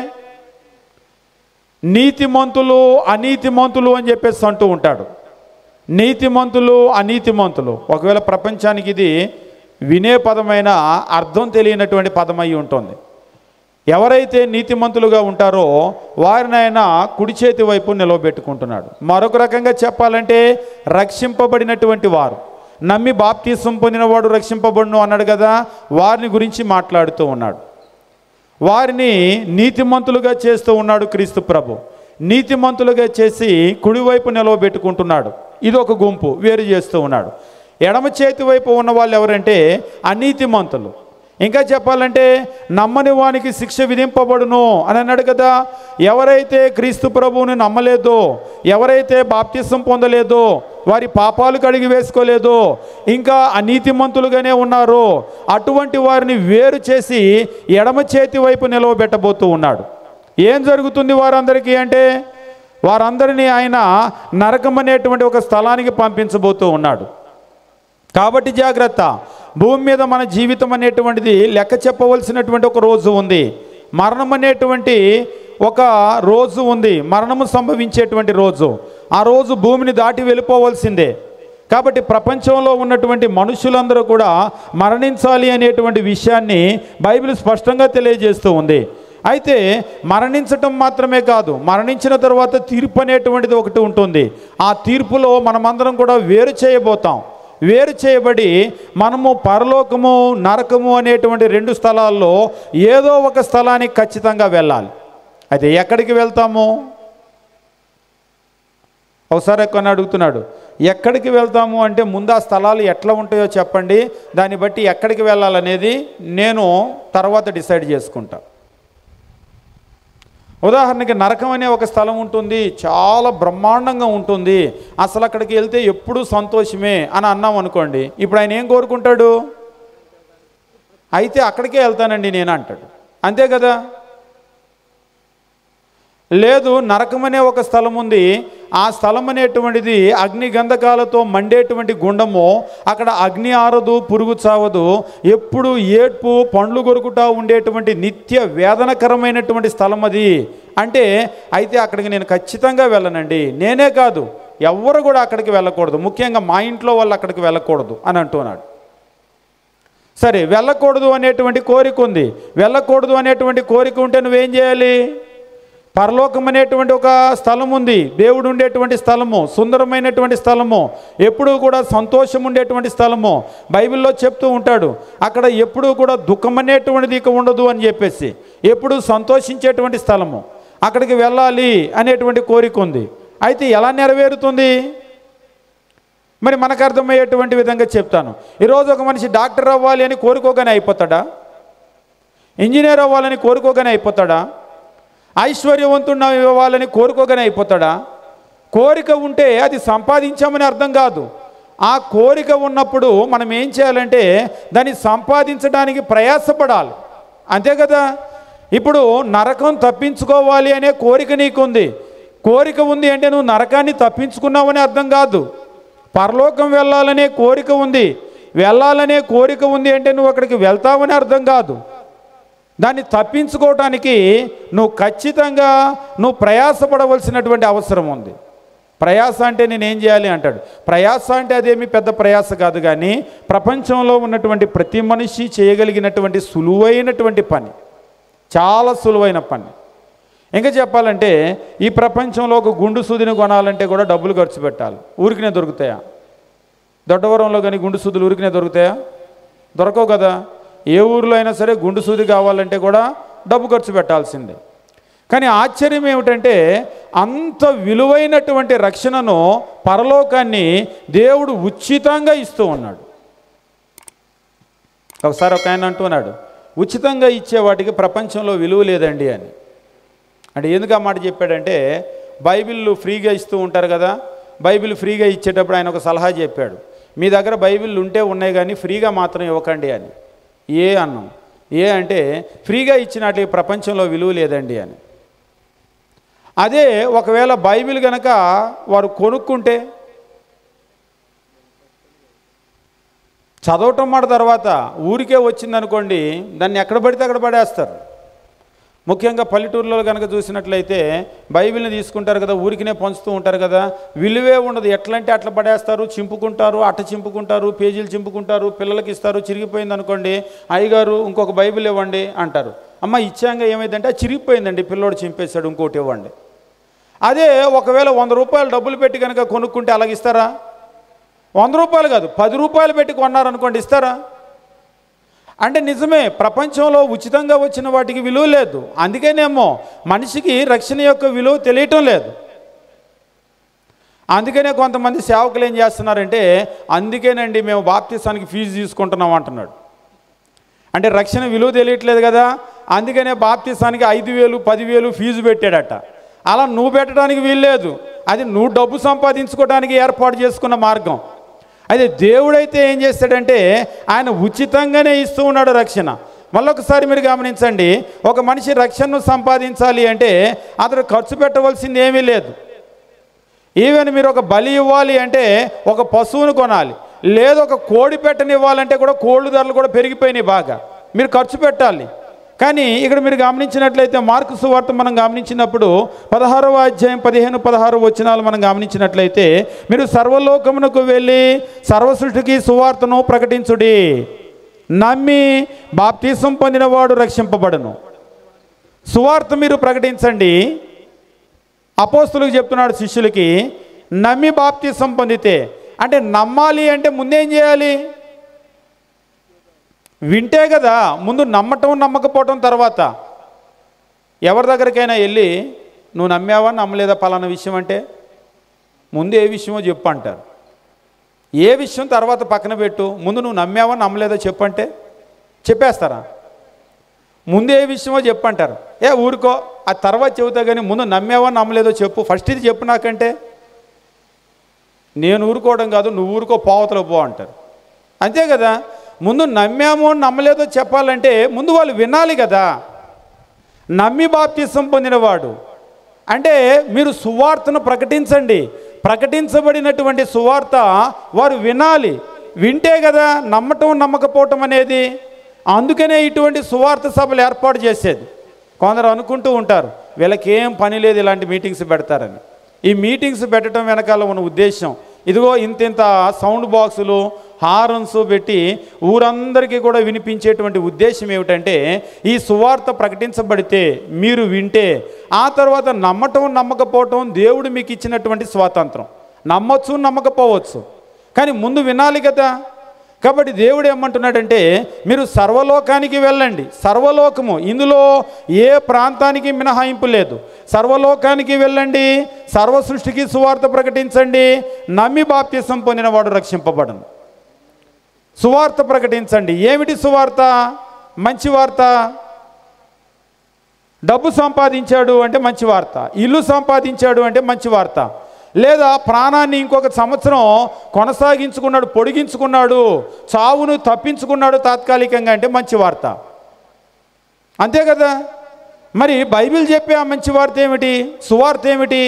నీతిమంతులు అనీతిమంతులు అని చెప్పేసి అంటూ ఉంటాడు నీతిమంతులు అనీతిమంతులు ఒకవేళ ప్రపంచానికి ఇది వినే పదమైన అర్థం తెలియనటువంటి పదం అయి ఉంటుంది ఎవరైతే నీతిమంతులుగా ఉంటారో వారిని ఆయన కుడి చేతి వైపు నిలవబెట్టుకుంటున్నాడు మరొక రకంగా చెప్పాలంటే రక్షింపబడినటువంటి వారు నమ్మి బాప్తీసం పొందినవాడు రక్షింపబడును అన్నాడు కదా వారిని గురించి మాట్లాడుతూ ఉన్నాడు వారిని నీతిమంతులుగా చేస్తూ ఉన్నాడు క్రీస్తు ప్రభు నీతిమంతులుగా చేసి కుడివైపు నిలవబెట్టుకుంటున్నాడు ఇది ఒక గుంపు వేరు చేస్తూ ఉన్నాడు ఎడమ చేతి వైపు ఉన్న వాళ్ళు ఎవరంటే అనీతిమంతులు ఇంకా చెప్పాలంటే నమ్మని వానికి శిక్ష విధింపబడును అని అన్నాడు కదా ఎవరైతే క్రీస్తు ప్రభువుని నమ్మలేదో ఎవరైతే బాప్తిసం పొందలేదో వారి పాపాలు కడిగి వేసుకోలేదో ఇంకా అనీతిమంతులుగానే ఉన్నారో అటువంటి వారిని వేరు చేసి ఎడమ చేతి వైపు నిలవబెట్టబోతూ ఉన్నాడు ఏం జరుగుతుంది వారందరికీ అంటే వారందరినీ ఆయన నరకం అనేటువంటి ఒక స్థలానికి పంపించబోతూ ఉన్నాడు కాబట్టి జాగ్రత్త భూమి మీద మన జీవితం అనేటువంటిది లెక్క చెప్పవలసినటువంటి ఒక రోజు ఉంది మరణం అనేటువంటి ఒక రోజు ఉంది మరణము సంభవించేటువంటి రోజు ఆ రోజు భూమిని దాటి వెళ్ళిపోవలసిందే కాబట్టి ప్రపంచంలో ఉన్నటువంటి మనుషులందరూ కూడా మరణించాలి అనేటువంటి విషయాన్ని బైబిల్ స్పష్టంగా తెలియజేస్తూ ఉంది అయితే మరణించటం మాత్రమే కాదు మరణించిన తర్వాత తీర్పు అనేటువంటిది ఒకటి ఉంటుంది ఆ తీర్పులో మనమందరం కూడా వేరు చేయబోతాం వేరు చేయబడి మనము పరలోకము నరకము అనేటువంటి రెండు స్థలాల్లో ఏదో ఒక స్థలానికి ఖచ్చితంగా వెళ్ళాలి అయితే ఎక్కడికి వెళ్తాము ఒకసారి కొన్ని అడుగుతున్నాడు ఎక్కడికి వెళ్తాము అంటే ముందు ఆ స్థలాలు ఎట్లా ఉంటాయో చెప్పండి దాన్ని బట్టి ఎక్కడికి వెళ్ళాలనేది నేను తర్వాత డిసైడ్ చేసుకుంటా ఉదాహరణకి నరకం అనే ఒక స్థలం ఉంటుంది చాలా బ్రహ్మాండంగా ఉంటుంది అసలు అక్కడికి వెళ్తే ఎప్పుడూ సంతోషమే అని అన్నాం అనుకోండి ఇప్పుడు ఆయన ఏం కోరుకుంటాడు అయితే అక్కడికే వెళ్తానండి నేను అంటాడు అంతే కదా లేదు నరకం అనే ఒక స్థలం ఉంది ఆ స్థలం అనేటువంటిది అగ్ని గంధకాలతో మండేటువంటి గుండము అక్కడ అగ్ని ఆరదు పురుగు చావదు ఎప్పుడు ఏడ్పు పండ్లు కొరుకుతా ఉండేటువంటి నిత్య వేదనకరమైనటువంటి స్థలం అది అంటే అయితే అక్కడికి నేను ఖచ్చితంగా వెళ్ళనండి నేనే కాదు ఎవ్వరు కూడా అక్కడికి వెళ్ళకూడదు ముఖ్యంగా మా ఇంట్లో వాళ్ళు అక్కడికి వెళ్ళకూడదు అని అంటున్నాడు సరే వెళ్ళకూడదు అనేటువంటి కోరిక ఉంది వెళ్ళకూడదు అనేటువంటి కోరిక ఉంటే నువ్వేం చేయాలి పరలోకం అనేటువంటి ఒక స్థలం ఉంది దేవుడు ఉండేటువంటి స్థలము సుందరమైనటువంటి స్థలము ఎప్పుడూ కూడా సంతోషం ఉండేటువంటి స్థలము బైబిల్లో చెప్తూ ఉంటాడు అక్కడ ఎప్పుడూ కూడా దుఃఖం అనేటువంటిది ఇక ఉండదు అని చెప్పేసి ఎప్పుడూ సంతోషించేటువంటి స్థలము అక్కడికి వెళ్ళాలి అనేటువంటి కోరిక ఉంది అయితే ఎలా నెరవేరుతుంది మరి మనకు అర్థమయ్యేటువంటి విధంగా చెప్తాను ఈరోజు ఒక మనిషి డాక్టర్ అవ్వాలి అని కోరుకోగానే అయిపోతాడా ఇంజనీర్ అవ్వాలని కోరుకోగానే అయిపోతాడా ఐశ్వర్యవంతుడు ఇవ్వాలని కోరుకోగానే అయిపోతాడా కోరిక ఉంటే అది సంపాదించామని అర్థం కాదు ఆ కోరిక ఉన్నప్పుడు మనం ఏం చేయాలంటే దాన్ని సంపాదించడానికి ప్రయాసపడాలి అంతే కదా ఇప్పుడు నరకం తప్పించుకోవాలి అనే కోరిక నీకుంది కోరిక ఉంది అంటే నువ్వు నరకాన్ని తప్పించుకున్నావని అర్థం కాదు పరలోకం వెళ్ళాలనే కోరిక ఉంది వెళ్ళాలనే కోరిక ఉంది అంటే నువ్వు అక్కడికి వెళ్తావని అర్థం కాదు దాన్ని తప్పించుకోవటానికి నువ్వు ఖచ్చితంగా నువ్వు ప్రయాసపడవలసినటువంటి అవసరం ఉంది ప్రయాస అంటే నేను ఏం చేయాలి అంటాడు ప్రయాస అంటే అదేమి పెద్ద ప్రయాస కాదు కానీ ప్రపంచంలో ఉన్నటువంటి ప్రతి మనిషి చేయగలిగినటువంటి సులువైనటువంటి పని చాలా సులువైన పని ఇంకా చెప్పాలంటే ఈ ప్రపంచంలో ఒక గుండు సూదిని కొనాలంటే కూడా డబ్బులు ఖర్చు పెట్టాలి ఊరికినే దొరుకుతాయా దొడ్డవరంలో కానీ గుండు సూదులు ఊరికినే దొరుకుతాయా దొరకవు కదా ఏ ఊరిలో అయినా సరే గుండు సూది కావాలంటే కూడా డబ్బు ఖర్చు పెట్టాల్సిందే కానీ ఆశ్చర్యం ఏమిటంటే అంత విలువైనటువంటి రక్షణను పరలోకాన్ని దేవుడు ఉచితంగా ఇస్తూ ఉన్నాడు ఒకసారి ఒక ఆయన అంటున్నాడు ఉచితంగా ఇచ్చే వాటికి ప్రపంచంలో విలువ లేదండి అని అంటే ఎందుకు ఆ మాట చెప్పాడంటే బైబిల్ ఫ్రీగా ఇస్తూ ఉంటారు కదా బైబిల్ ఫ్రీగా ఇచ్చేటప్పుడు ఆయన ఒక సలహా చెప్పాడు మీ దగ్గర బైబిల్ ఉంటే ఉన్నాయి కానీ ఫ్రీగా మాత్రం ఇవ్వకండి అని ఏ అన్నాం ఏ అంటే ఫ్రీగా ఇచ్చినట్లు ఈ ప్రపంచంలో విలువ లేదండి అని అదే ఒకవేళ బైబిల్ గనక వారు కొనుక్కుంటే చదవటం మాట తర్వాత ఊరికే వచ్చిందనుకోండి దాన్ని ఎక్కడ పడితే అక్కడ పడేస్తారు ముఖ్యంగా పల్లెటూరులో కనుక చూసినట్లయితే బైబిల్ని తీసుకుంటారు కదా ఊరికినే పంచుతూ ఉంటారు కదా విలువే ఉండదు ఎట్లంటే అట్లా పడేస్తారు చింపుకుంటారు అట్ట చింపుకుంటారు పేజీలు చింపుకుంటారు పిల్లలకి ఇస్తారు చిరిగిపోయింది అనుకోండి అయ్యగారు ఇంకొక బైబిల్ ఇవ్వండి అంటారు అమ్మ ఇచ్చాక ఏమైందంటే "అది చిరిగిపోయిందండి పిల్లోడు చింపేశాడు ఇంకోటి ఇవ్వండి అదే ఒకవేళ వంద రూపాయలు డబ్బులు పెట్టి కనుక కొనుక్కుంటే అలాగ ఇస్తారా వంద రూపాయలు కాదు పది రూపాయలు పెట్టి కొన్నారనుకోండి ఇస్తారా అంటే నిజమే ప్రపంచంలో ఉచితంగా వచ్చిన వాటికి విలువ లేదు అందుకేనేమో మనిషికి రక్షణ యొక్క విలువ తెలియటం లేదు అందుకనే కొంతమంది సేవకులు ఏం చేస్తున్నారంటే అందుకేనండి మేము బాప్తిసానికి ఫీజు తీసుకుంటున్నాం అంటున్నాడు అంటే రక్షణ విలువ తెలియట్లేదు కదా అందుకనే బాప్తిసానికి ఐదు వేలు పదివేలు ఫీజు పెట్టాడట అలా నువ్వు పెట్టడానికి వీల్లేదు అది నువ్వు డబ్బు సంపాదించుకోవడానికి ఏర్పాటు చేసుకున్న మార్గం అయితే దేవుడైతే ఏం చేస్తాడంటే ఆయన ఉచితంగానే ఇస్తూ ఉన్నాడు రక్షణ మళ్ళొకసారి మీరు గమనించండి ఒక మనిషి రక్షణను సంపాదించాలి అంటే అతడు ఖర్చు పెట్టవలసింది ఏమీ లేదు ఈవెన్ మీరు ఒక బలి ఇవ్వాలి అంటే ఒక పశువును కొనాలి లేదు ఒక కోడి పెట్టనివ్వాలంటే కూడా కోళ్ళు ధరలు కూడా పెరిగిపోయినాయి బాగా మీరు ఖర్చు పెట్టాలి కానీ ఇక్కడ మీరు గమనించినట్లయితే మార్కు సువార్త మనం గమనించినప్పుడు పదహారవ అధ్యాయం పదిహేను పదహారు వచనాలు మనం గమనించినట్లయితే మీరు సర్వలోకమునకు వెళ్ళి సర్వసృష్టికి సువార్తను ప్రకటించుడి నమ్మి బాప్తీసం పొందినవాడు రక్షింపబడును సువార్త మీరు ప్రకటించండి అపోస్తులకు చెప్తున్నాడు శిష్యులకి నమ్మి బాప్తీసం పొందితే అంటే నమ్మాలి అంటే ముందేం చేయాలి వింటే కదా ముందు నమ్మటం నమ్మకపోవటం తర్వాత ఎవరి దగ్గరికైనా వెళ్ళి నువ్వు నమ్మావా నమ్మలేదా పలానా విషయం అంటే ముందు ఏ విషయమో చెప్పు అంటారు ఏ విషయం తర్వాత పక్కన పెట్టు ముందు నువ్వు నమ్మావా నమ్మలేదా చెప్పు అంటే చెప్పేస్తారా ముందు ఏ విషయమో చెప్పంటారు ఏ ఊరుకో ఆ తర్వాత చెబుతా కానీ ముందు నమ్మావా నమ్మలేదో చెప్పు ఫస్ట్ ఇది చెప్పు నాకంటే నేను ఊరుకోవడం కాదు నువ్వు ఊరుకో పోవతలో పో అంటారు అంతే కదా ముందు నమ్మామో నమ్మలేదో చెప్పాలంటే ముందు వాళ్ళు వినాలి కదా నమ్మి బాప్తిసం పొందినవాడు అంటే మీరు సువార్తను ప్రకటించండి ప్రకటించబడినటువంటి సువార్త వారు వినాలి వింటే కదా నమ్మటం నమ్మకపోవటం అనేది అందుకనే ఇటువంటి సువార్త సభలు ఏర్పాటు చేసేది కొందరు అనుకుంటూ ఉంటారు వీళ్ళకి ఏం పని లేదు ఇలాంటి మీటింగ్స్ పెడతారని ఈ మీటింగ్స్ పెట్టడం వెనకాల ఉన్న ఉద్దేశం ఇదిగో ఇంత ఇంత సౌండ్ బాక్సులు హారన్స్ పెట్టి ఊరందరికీ కూడా వినిపించేటువంటి ఉద్దేశం ఏమిటంటే ఈ సువార్త ప్రకటించబడితే మీరు వింటే ఆ తర్వాత నమ్మటం నమ్మకపోవటం దేవుడు మీకు ఇచ్చినటువంటి స్వాతంత్రం నమ్మొచ్చు నమ్మకపోవచ్చు కానీ ముందు వినాలి కదా కాబట్టి దేవుడు ఏమంటున్నాడంటే మీరు సర్వలోకానికి వెళ్ళండి సర్వలోకము ఇందులో ఏ ప్రాంతానికి మినహాయింపు లేదు సర్వలోకానికి వెళ్ళండి సర్వ సృష్టికి సువార్త ప్రకటించండి నమ్మి బాప్త్యసం పొందిన వాడు రక్షింపబడను సువార్త ప్రకటించండి ఏమిటి సువార్త మంచి వార్త డబ్బు సంపాదించాడు అంటే మంచి వార్త ఇల్లు సంపాదించాడు అంటే మంచి వార్త లేదా ప్రాణాన్ని ఇంకొక సంవత్సరం కొనసాగించుకున్నాడు పొడిగించుకున్నాడు చావును తప్పించుకున్నాడు తాత్కాలికంగా అంటే మంచి వార్త అంతే కదా మరి బైబిల్ చెప్పే ఆ మంచి వార్త ఏమిటి సువార్త ఏమిటి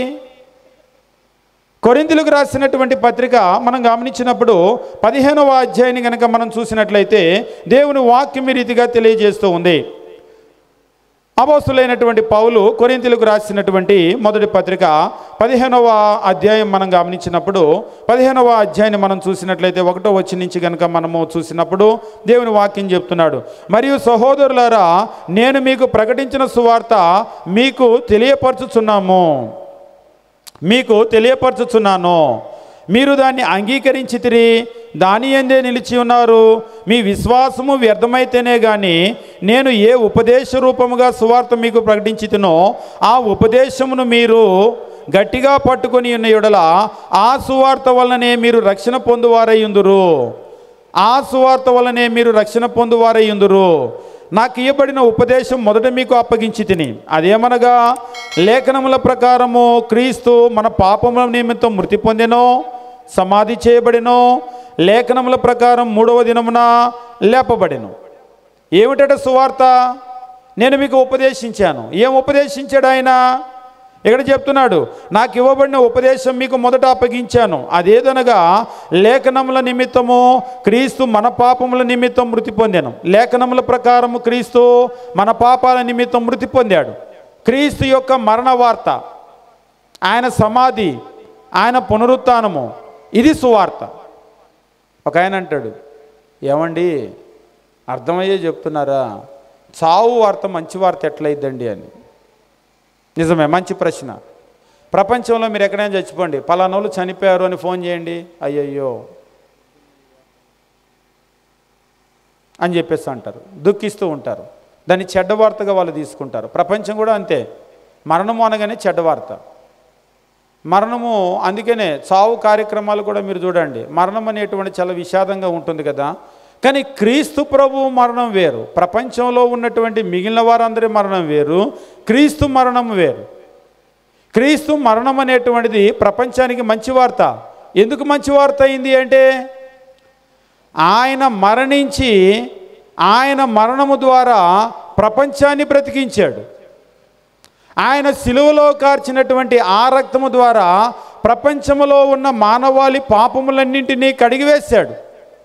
కొరిందులకు రాసినటువంటి పత్రిక మనం గమనించినప్పుడు పదిహేనవ అధ్యాయాన్ని కనుక మనం చూసినట్లయితే దేవుని వాక్యం ఈ రీతిగా తెలియజేస్తూ ఉంది అపోస్తులైనటువంటి పౌలు కొరింతలకు రాసినటువంటి మొదటి పత్రిక పదిహేనవ అధ్యాయం మనం గమనించినప్పుడు పదిహేనవ అధ్యాయాన్ని మనం చూసినట్లయితే ఒకటో వచ్చి నుంచి కనుక మనము చూసినప్పుడు దేవుని వాక్యం చెప్తున్నాడు మరియు సహోదరులారా నేను మీకు ప్రకటించిన సువార్త మీకు తెలియపరచుచున్నాము మీకు తెలియపరచుచున్నాను మీరు దాన్ని అంగీకరించితిరి దాని ఎందే నిలిచి ఉన్నారు మీ విశ్వాసము వ్యర్థమైతేనే కానీ నేను ఏ ఉపదేశ రూపముగా సువార్త మీకు ప్రకటించితునో ఆ ఉపదేశమును మీరు గట్టిగా పట్టుకొని ఉన్న యెడల ఆ సువార్త వలనే మీరు రక్షణ పొందువారయ్యుందురు ఆ సువార్త వలనే మీరు రక్షణ పొందువారయ్యుందురు నాకు ఇవ్వబడిన ఉపదేశం మొదట మీకు అప్పగించి తిని అదేమనగా లేఖనముల ప్రకారము క్రీస్తు మన పాపముల నిమిత్తం మృతి పొందెనో సమాధి చేయబడినో లేఖనముల ప్రకారం మూడవ దినమున లేపబడెను ఏమిటట సువార్త నేను మీకు ఉపదేశించాను ఏం ఉపదేశించాడు ఆయన ఇక్కడ చెప్తున్నాడు నాకు ఇవ్వబడిన ఉపదేశం మీకు మొదట అప్పగించాను అదేదనగా లేఖనముల నిమిత్తము క్రీస్తు మన పాపముల నిమిత్తం మృతి పొందాను లేఖనముల ప్రకారము క్రీస్తు మన పాపాల నిమిత్తం మృతి పొందాడు క్రీస్తు యొక్క మరణ వార్త ఆయన సమాధి ఆయన పునరుత్నము ఇది సువార్త ఒక ఆయన అంటాడు ఏమండి అర్థమయ్యే చెప్తున్నారా చావు వార్త మంచి వార్త ఎట్లయిద్దండి అని నిజమే మంచి ప్రశ్న ప్రపంచంలో మీరు ఎక్కడైనా చచ్చిపోండి పలానోళ్ళు చనిపోయారు అని ఫోన్ చేయండి అయ్యయ్యో అని చెప్పేసి అంటారు దుఃఖిస్తూ ఉంటారు దాన్ని చెడ్డ వార్తగా వాళ్ళు తీసుకుంటారు ప్రపంచం కూడా అంతే మరణము అనగానే చెడ్డ వార్త మరణము అందుకనే చావు కార్యక్రమాలు కూడా మీరు చూడండి మరణం అనేటువంటి చాలా విషాదంగా ఉంటుంది కదా కానీ క్రీస్తు ప్రభు మరణం వేరు ప్రపంచంలో ఉన్నటువంటి మిగిలిన వారందరి మరణం వేరు క్రీస్తు మరణం వేరు క్రీస్తు మరణం అనేటువంటిది ప్రపంచానికి మంచి వార్త ఎందుకు మంచి వార్త అయింది అంటే ఆయన మరణించి ఆయన మరణము ద్వారా ప్రపంచాన్ని బ్రతికించాడు ఆయన సిలువలో కార్చినటువంటి ఆ రక్తము ద్వారా ప్రపంచములో ఉన్న మానవాళి పాపములన్నింటినీ కడిగివేశాడు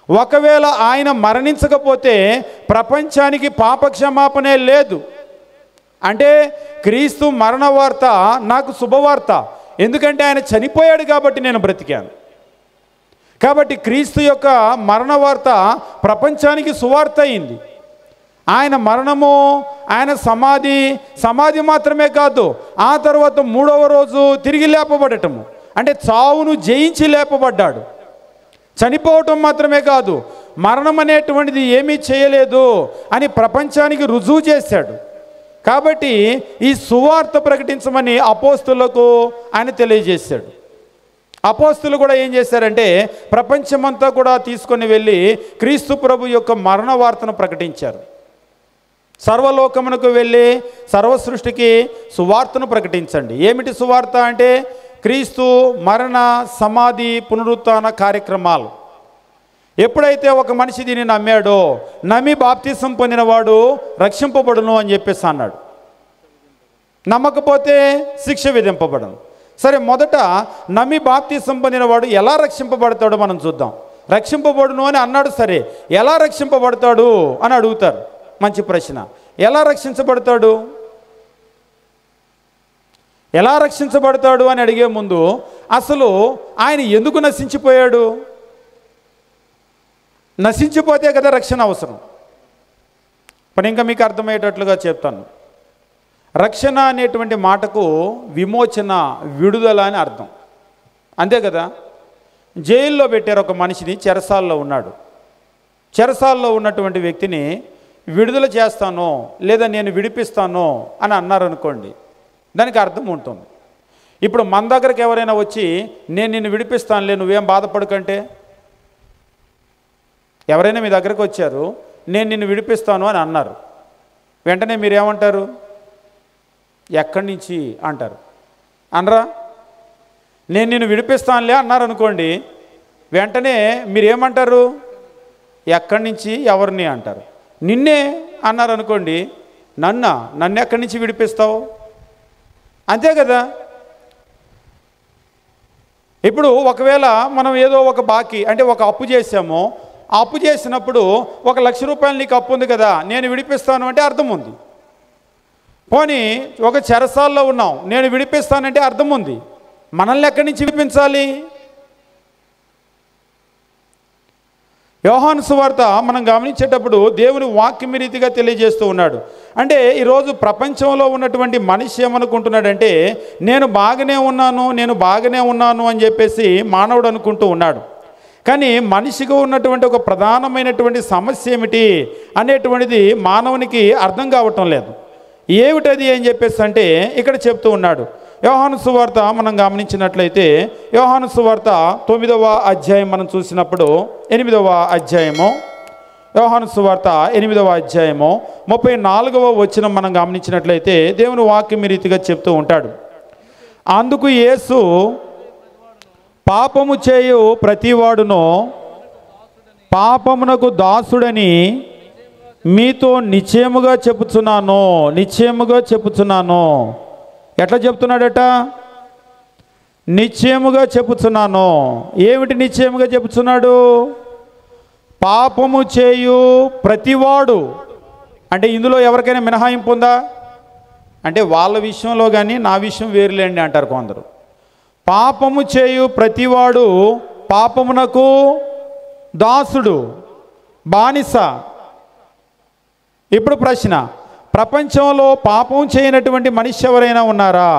ఒకవేళ ఆయన మరణించకపోతే ప్రపంచానికి పాపక్షమాపణే లేదు అంటే క్రీస్తు మరణ వార్త నాకు శుభవార్త ఎందుకంటే ఆయన చనిపోయాడు కాబట్టి నేను బ్రతికాను కాబట్టి క్రీస్తు యొక్క మరణ వార్త ప్రపంచానికి సువార్త అయింది ఆయన మరణము ఆయన సమాధి సమాధి మాత్రమే కాదు ఆ తర్వాత మూడవ రోజు తిరిగి లేపబడటము అంటే చావును జయించి లేపబడ్డాడు చనిపోవటం మాత్రమే కాదు మరణం అనేటువంటిది ఏమీ చేయలేదు అని ప్రపంచానికి రుజువు చేశాడు కాబట్టి ఈ సువార్త ప్రకటించమని అపోస్తులకు ఆయన తెలియజేశాడు అపోస్తులు కూడా ఏం చేశారంటే ప్రపంచమంతా కూడా తీసుకొని వెళ్ళి క్రీస్తు ప్రభు యొక్క మరణ వార్తను ప్రకటించారు సర్వలోకమునకు వెళ్ళి సర్వ సృష్టికి సువార్తను ప్రకటించండి ఏమిటి సువార్త అంటే క్రీస్తు మరణ సమాధి పునరుత్థాన కార్యక్రమాలు ఎప్పుడైతే ఒక మనిషి దీన్ని నమ్మాడో నమ్మి బాప్తిసం పొందినవాడు రక్షింపబడును అని చెప్పేసి అన్నాడు నమ్మకపోతే శిక్ష విధింపబడను సరే మొదట నమ్మి బాప్తిసం పొందినవాడు ఎలా రక్షింపబడతాడో మనం చూద్దాం రక్షింపబడును అని అన్నాడు సరే ఎలా రక్షింపబడతాడు అని అడుగుతారు మంచి ప్రశ్న ఎలా రక్షించబడతాడు ఎలా రక్షించబడతాడు అని అడిగే ముందు అసలు ఆయన ఎందుకు నశించిపోయాడు నశించిపోతే కదా రక్షణ అవసరం ఇప్పుడు ఇంకా మీకు అర్థమయ్యేటట్లుగా చెప్తాను రక్షణ అనేటువంటి మాటకు విమోచన విడుదల అని అర్థం అంతే కదా జైల్లో పెట్టారు ఒక మనిషిని చెరసాల్లో ఉన్నాడు చెరసాల్లో ఉన్నటువంటి వ్యక్తిని విడుదల చేస్తాను లేదా నేను విడిపిస్తాను అని అన్నారనుకోండి దానికి అర్థం ఉంటుంది ఇప్పుడు మన దగ్గరకు ఎవరైనా వచ్చి నేను నిన్ను విడిపిస్తానులే నువ్వేం బాధపడకంటే ఎవరైనా మీ దగ్గరకు వచ్చారు నేను నిన్ను విడిపిస్తాను అని అన్నారు వెంటనే మీరు ఏమంటారు ఎక్కడి నుంచి అంటారు అనరా నేను నిన్ను విడిపిస్తానులే అన్నారు అనుకోండి వెంటనే మీరు ఏమంటారు ఎక్కడి నుంచి ఎవరిని అంటారు నిన్నే అన్నారు అనుకోండి నన్న నన్ను ఎక్కడి నుంచి విడిపిస్తావు అంతే కదా ఇప్పుడు ఒకవేళ మనం ఏదో ఒక బాకీ అంటే ఒక అప్పు చేసామో ఆ అప్పు చేసినప్పుడు ఒక లక్ష రూపాయలు నీకు అప్పు ఉంది కదా నేను విడిపిస్తాను అంటే అర్థం ఉంది పోనీ ఒక చెరసాల్లో ఉన్నాం నేను విడిపిస్తానంటే అర్థం ఉంది మనల్ని ఎక్కడి నుంచి విడిపించాలి యోహాను సువార్త మనం గమనించేటప్పుడు దేవుని వాక్యం ఈ రీతిగా తెలియజేస్తూ ఉన్నాడు అంటే ఈరోజు ప్రపంచంలో ఉన్నటువంటి మనిషి ఏమనుకుంటున్నాడంటే నేను బాగానే ఉన్నాను నేను బాగానే ఉన్నాను అని చెప్పేసి మానవుడు అనుకుంటూ ఉన్నాడు కానీ మనిషికి ఉన్నటువంటి ఒక ప్రధానమైనటువంటి సమస్య ఏమిటి అనేటువంటిది మానవునికి అర్థం కావటం లేదు ఏమిటది అని చెప్పేసి అంటే ఇక్కడ చెప్తూ ఉన్నాడు యోహాను సువార్త మనం గమనించినట్లయితే యోహాను సువార్త తొమ్మిదవ అధ్యాయం మనం చూసినప్పుడు ఎనిమిదవ అధ్యాయము యోహాను సువార్త ఎనిమిదవ అధ్యాయము ముప్పై నాలుగవ వచ్చిన మనం గమనించినట్లయితే దేవుని వాక్యం ఈ రీతిగా చెప్తూ ఉంటాడు అందుకు యేసు పాపము చేయు ప్రతివాడును పాపమునకు దాసుడని మీతో నిశ్చయముగా చెప్పుచున్నాను నిశ్చయముగా చెప్పుచున్నాను ఎట్లా చెప్తున్నాడట నిశ్చయముగా చెప్పుచున్నాను ఏమిటి నిశ్చయముగా చెప్పుచున్నాడు పాపము చేయు ప్రతివాడు అంటే ఇందులో ఎవరికైనా మినహాయింపు ఉందా అంటే వాళ్ళ విషయంలో కానీ నా విషయం వేరులేండి అంటారు కొందరు పాపము చేయు ప్రతివాడు పాపమునకు దాసుడు బానిస ఇప్పుడు ప్రశ్న ప్రపంచంలో పాపం చేయనటువంటి మనిషి ఎవరైనా ఉన్నారా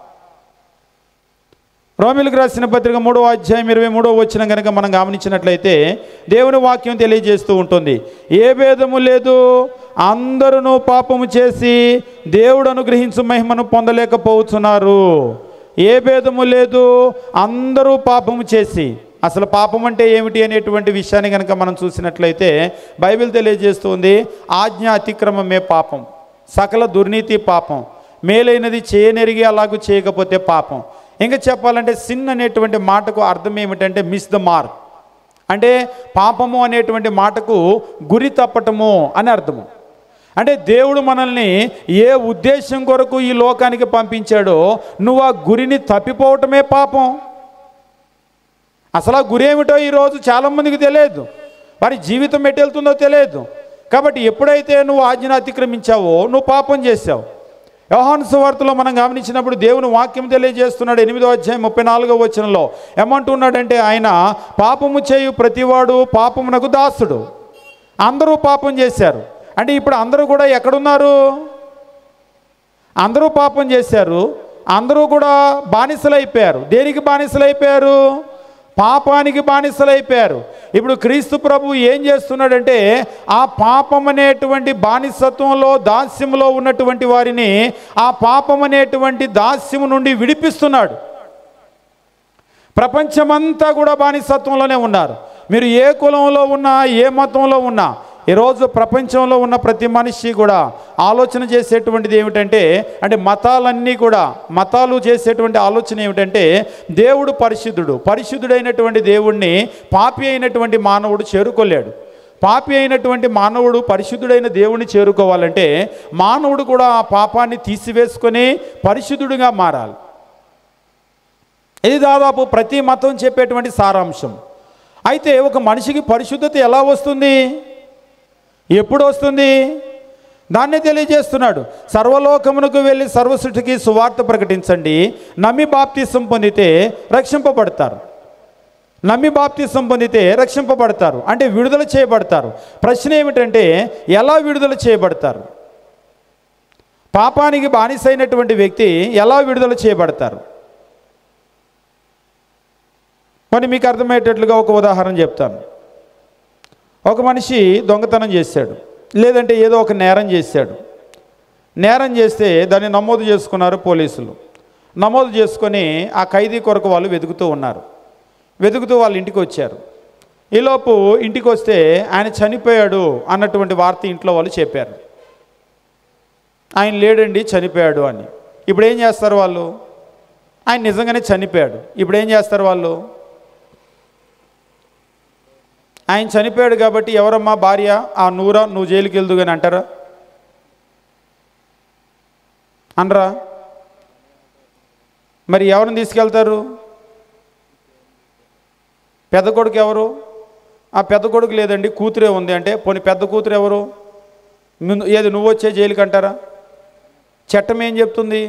రోమిలకు రాసిన పత్రిక మూడవ అధ్యాయం ఇరవై మూడవ వచ్చిన కనుక మనం గమనించినట్లయితే దేవుని వాక్యం తెలియజేస్తూ ఉంటుంది ఏ భేదము లేదు అందరూ పాపము చేసి దేవుడు అనుగ్రహించు మహిమను పొందలేకపోతున్నారు ఏ భేదము లేదు అందరూ పాపము చేసి అసలు పాపం అంటే ఏమిటి అనేటువంటి విషయాన్ని కనుక మనం చూసినట్లయితే బైబిల్ తెలియజేస్తుంది ఆజ్ఞ అతిక్రమమే పాపం సకల దుర్నీతి పాపం మేలైనది చేయనెరిగి అలాగూ చేయకపోతే పాపం ఇంకా చెప్పాలంటే సిన్ అనేటువంటి మాటకు అర్థం ఏమిటంటే మిస్ ద మార్క్ అంటే పాపము అనేటువంటి మాటకు గురి తప్పటము అని అర్థము అంటే దేవుడు మనల్ని ఏ ఉద్దేశం కొరకు ఈ లోకానికి పంపించాడో నువ్వు ఆ గురిని తప్పిపోవటమే పాపం అసలు ఆ గురి ఏమిటో ఈరోజు చాలామందికి తెలియదు వారి జీవితం ఎటు వెళ్తుందో తెలియదు కాబట్టి ఎప్పుడైతే నువ్వు ఆజ్ఞను అతిక్రమించావో నువ్వు పాపం చేశావు యోహాను సువార్తలో మనం గమనించినప్పుడు దేవుని వాక్యం తెలియజేస్తున్నాడు ఎనిమిదో అధ్యాయం ముప్పై నాలుగో వచనంలో ఏమంటున్నాడంటే ఆయన పాపము చేయు ప్రతివాడు పాపమునకు దాసుడు అందరూ పాపం చేశారు అంటే ఇప్పుడు అందరూ కూడా ఎక్కడున్నారు అందరూ పాపం చేశారు అందరూ కూడా బానిసలైపోయారు దేనికి బానిసలైపోయారు పాపానికి బానిసలైపోయారు ఇప్పుడు క్రీస్తు ప్రభు ఏం చేస్తున్నాడంటే ఆ పాపం అనేటువంటి బానిసత్వంలో దాస్యంలో ఉన్నటువంటి వారిని ఆ పాపం అనేటువంటి దాస్యము నుండి విడిపిస్తున్నాడు ప్రపంచమంతా కూడా బానిసత్వంలోనే ఉన్నారు మీరు ఏ కులంలో ఉన్నా ఏ మతంలో ఉన్నా ఈరోజు ప్రపంచంలో ఉన్న ప్రతి మనిషి కూడా ఆలోచన చేసేటువంటిది ఏమిటంటే అంటే మతాలన్నీ కూడా మతాలు చేసేటువంటి ఆలోచన ఏమిటంటే దేవుడు పరిశుద్ధుడు పరిశుద్ధుడైనటువంటి దేవుణ్ణి పాపి అయినటువంటి మానవుడు చేరుకోలేడు పాపి అయినటువంటి మానవుడు పరిశుద్ధుడైన దేవుణ్ణి చేరుకోవాలంటే మానవుడు కూడా ఆ పాపాన్ని తీసివేసుకొని పరిశుద్ధుడిగా మారాలి ఇది దాదాపు ప్రతి మతం చెప్పేటువంటి సారాంశం అయితే ఒక మనిషికి పరిశుద్ధత ఎలా వస్తుంది ఎప్పుడు వస్తుంది దాన్నే తెలియజేస్తున్నాడు సర్వలోకమునకు వెళ్ళి సర్వసృష్టికి సువార్త ప్రకటించండి నమ్మి బాప్తిసం పొందితే రక్షింపబడతారు నమ్మి బాప్తిసం పొందితే రక్షింపబడతారు అంటే విడుదల చేయబడతారు ప్రశ్న ఏమిటంటే ఎలా విడుదల చేయబడతారు పాపానికి బానిసైనటువంటి వ్యక్తి ఎలా విడుదల చేయబడతారు మరి మీకు అర్థమయ్యేటట్లుగా ఒక ఉదాహరణ చెప్తాను ఒక మనిషి దొంగతనం చేశాడు లేదంటే ఏదో ఒక నేరం చేశాడు నేరం చేస్తే దాన్ని నమోదు చేసుకున్నారు పోలీసులు నమోదు చేసుకొని ఆ ఖైదీ కొరకు వాళ్ళు వెతుకుతూ ఉన్నారు వెతుకుతూ వాళ్ళ ఇంటికి వచ్చారు ఈలోపు ఇంటికి వస్తే ఆయన చనిపోయాడు అన్నటువంటి వార్త ఇంట్లో వాళ్ళు చెప్పారు ఆయన లేడండి చనిపోయాడు అని ఇప్పుడు ఏం చేస్తారు వాళ్ళు ఆయన నిజంగానే చనిపోయాడు ఇప్పుడు ఏం చేస్తారు వాళ్ళు ఆయన చనిపోయాడు కాబట్టి ఎవరమ్మా భార్య ఆ నూరా నువ్వు జైలుకి వెళ్దు అని అంటారా అనరా మరి ఎవరిని తీసుకెళ్తారు పెద్ద కొడుకు ఎవరు ఆ పెద్ద కొడుకు లేదండి కూతురే ఉంది అంటే పోనీ పెద్ద కూతురు ఎవరు ముందు ఏది నువ్వు వచ్చే జైలుకి అంటారా చట్టం ఏం చెప్తుంది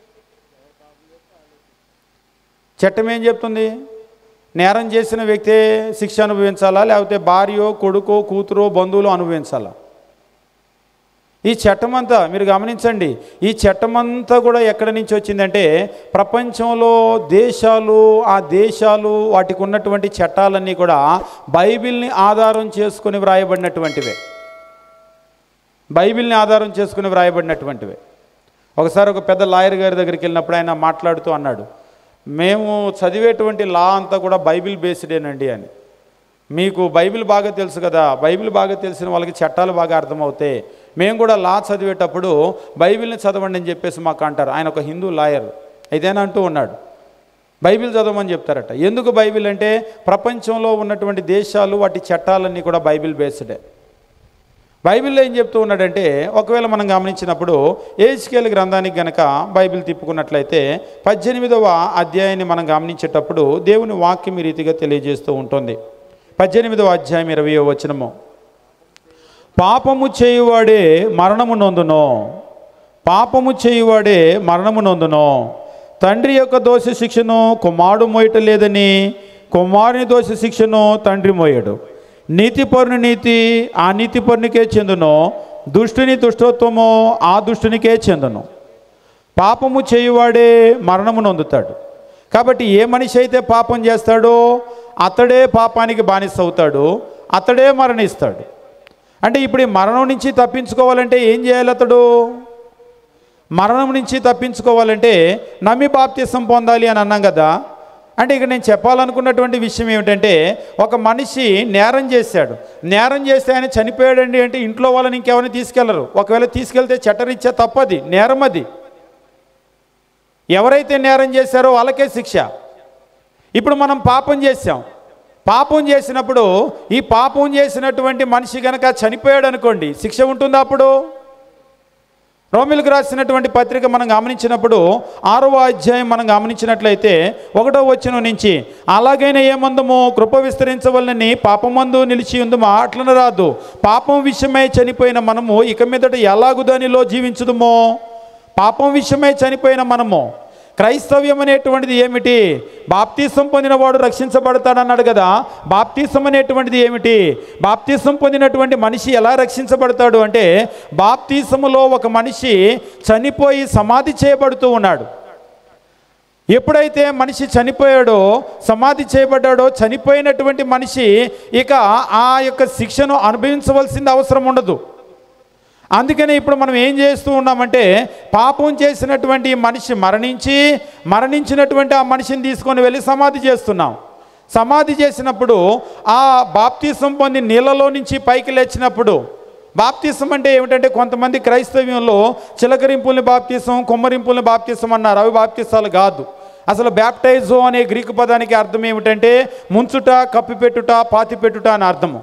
చట్టం ఏం చెప్తుంది నేరం చేసిన వ్యక్తే శిక్ష అనుభవించాలా లేకపోతే భార్యో కొడుకో కూతురో బంధువులు అనుభవించాలా ఈ చట్టం అంతా మీరు గమనించండి ఈ చట్టం అంతా కూడా ఎక్కడి నుంచి వచ్చిందంటే ప్రపంచంలో దేశాలు ఆ దేశాలు వాటికి ఉన్నటువంటి చట్టాలన్నీ కూడా బైబిల్ని ఆధారం చేసుకొని వ్రాయబడినటువంటివే బైబిల్ని ఆధారం చేసుకుని వ్రాయబడినటువంటివే ఒకసారి ఒక పెద్ద లాయర్ గారి దగ్గరికి వెళ్ళినప్పుడు ఆయన మాట్లాడుతూ అన్నాడు మేము చదివేటువంటి లా అంతా కూడా బైబిల్ బేస్డేనండి అని మీకు బైబిల్ బాగా తెలుసు కదా బైబిల్ బాగా తెలిసిన వాళ్ళకి చట్టాలు బాగా అర్థమవుతాయి మేము కూడా లా చదివేటప్పుడు బైబిల్ని చదవండి అని చెప్పేసి మాకు అంటారు ఆయన ఒక హిందూ లాయర్ ఇదేనా అంటూ ఉన్నాడు బైబిల్ చదవమని చెప్తారట ఎందుకు బైబిల్ అంటే ప్రపంచంలో ఉన్నటువంటి దేశాలు వాటి చట్టాలన్నీ కూడా బైబిల్ బేస్డే బైబిల్లో ఏం చెప్తూ ఉన్నాడంటే ఒకవేళ మనం గమనించినప్పుడు ఏజ్కేల్ గ్రంథానికి గనక బైబిల్ తిప్పుకున్నట్లయితే పద్దెనిమిదవ అధ్యాయాన్ని మనం గమనించేటప్పుడు దేవుని వాక్యం ఈ రీతిగా తెలియజేస్తూ ఉంటుంది పద్దెనిమిదవ అధ్యాయం ఇరవయో వచనము పాపము చేయువాడే మరణము నొందును పాపము చేయువాడే మరణము నొందును తండ్రి యొక్క దోష శిక్షను కుమారుడు మోయట లేదని కుమారుని దోష శిక్షను తండ్రి మోయడు నీతిపరుని నీతి ఆ నీతిపరునికే చెందును దుష్టుని దుష్టత్వము ఆ దుష్టునికే చెందును పాపము చేయువాడే మరణము నొందుతాడు కాబట్టి ఏ మనిషి అయితే పాపం చేస్తాడో అతడే పాపానికి బానిస అవుతాడు అతడే మరణిస్తాడు అంటే ఇప్పుడు ఈ మరణం నుంచి తప్పించుకోవాలంటే ఏం చేయాలి అతడు మరణం నుంచి తప్పించుకోవాలంటే నమ్మి బాప్తీసం పొందాలి అని అన్నాం కదా అంటే ఇక్కడ నేను చెప్పాలనుకున్నటువంటి విషయం ఏమిటంటే ఒక మనిషి నేరం చేశాడు నేరం చేస్తే ఆయన చనిపోయాడండి అంటే ఇంట్లో వాళ్ళని ఇంకెవరిని తీసుకెళ్లరు ఒకవేళ తీసుకెళ్తే చట్టరీత్యా తప్పది నేరం అది ఎవరైతే నేరం చేశారో వాళ్ళకే శిక్ష ఇప్పుడు మనం పాపం చేశాం పాపం చేసినప్పుడు ఈ పాపం చేసినటువంటి మనిషి గనక చనిపోయాడు అనుకోండి శిక్ష ఉంటుందా అప్పుడు రోమిలకు రాసినటువంటి పత్రిక మనం గమనించినప్పుడు ఆరవ అధ్యాయం మనం గమనించినట్లయితే ఒకటో వచ్చిన నుంచి అలాగైనా ఏమందము కృప విస్తరించవలనని పాపమందు నిలిచి ఉందమా అట్లన రాదు పాపం విషయమై చనిపోయిన మనము ఇక మీదట ఎలాగు దానిలో జీవించుదుమో పాపం విషయమై చనిపోయిన మనము క్రైస్తవ్యం అనేటువంటిది ఏమిటి బాప్తీసం పొందినవాడు రక్షించబడతాడన్నాడు కదా బాప్తీసం అనేటువంటిది ఏమిటి బాప్తీసం పొందినటువంటి మనిషి ఎలా రక్షించబడతాడు అంటే బాప్తీసములో ఒక మనిషి చనిపోయి సమాధి చేయబడుతూ ఉన్నాడు ఎప్పుడైతే మనిషి చనిపోయాడో సమాధి చేయబడ్డాడో చనిపోయినటువంటి మనిషి ఇక ఆ యొక్క శిక్షను అనుభవించవలసింది అవసరం ఉండదు అందుకనే ఇప్పుడు మనం ఏం చేస్తూ ఉన్నామంటే పాపం చేసినటువంటి ఈ మనిషి మరణించి మరణించినటువంటి ఆ మనిషిని తీసుకొని వెళ్ళి సమాధి చేస్తున్నాం సమాధి చేసినప్పుడు ఆ బాప్తీసం పొంది నీళ్ళలో నుంచి పైకి లేచినప్పుడు బాప్తీసం అంటే ఏమిటంటే కొంతమంది క్రైస్తవ్యంలో చిలకరింపుల్ని బాప్తీసం కొమ్మరింపుల్ని బాప్తీసం అన్నారు అవి బాప్తీసాలు కాదు అసలు బ్యాప్టైజో అనే గ్రీకు పదానికి అర్థం ఏమిటంటే ముంచుట కప్పిపెట్టుట పాతిపెట్టుట అని అర్థము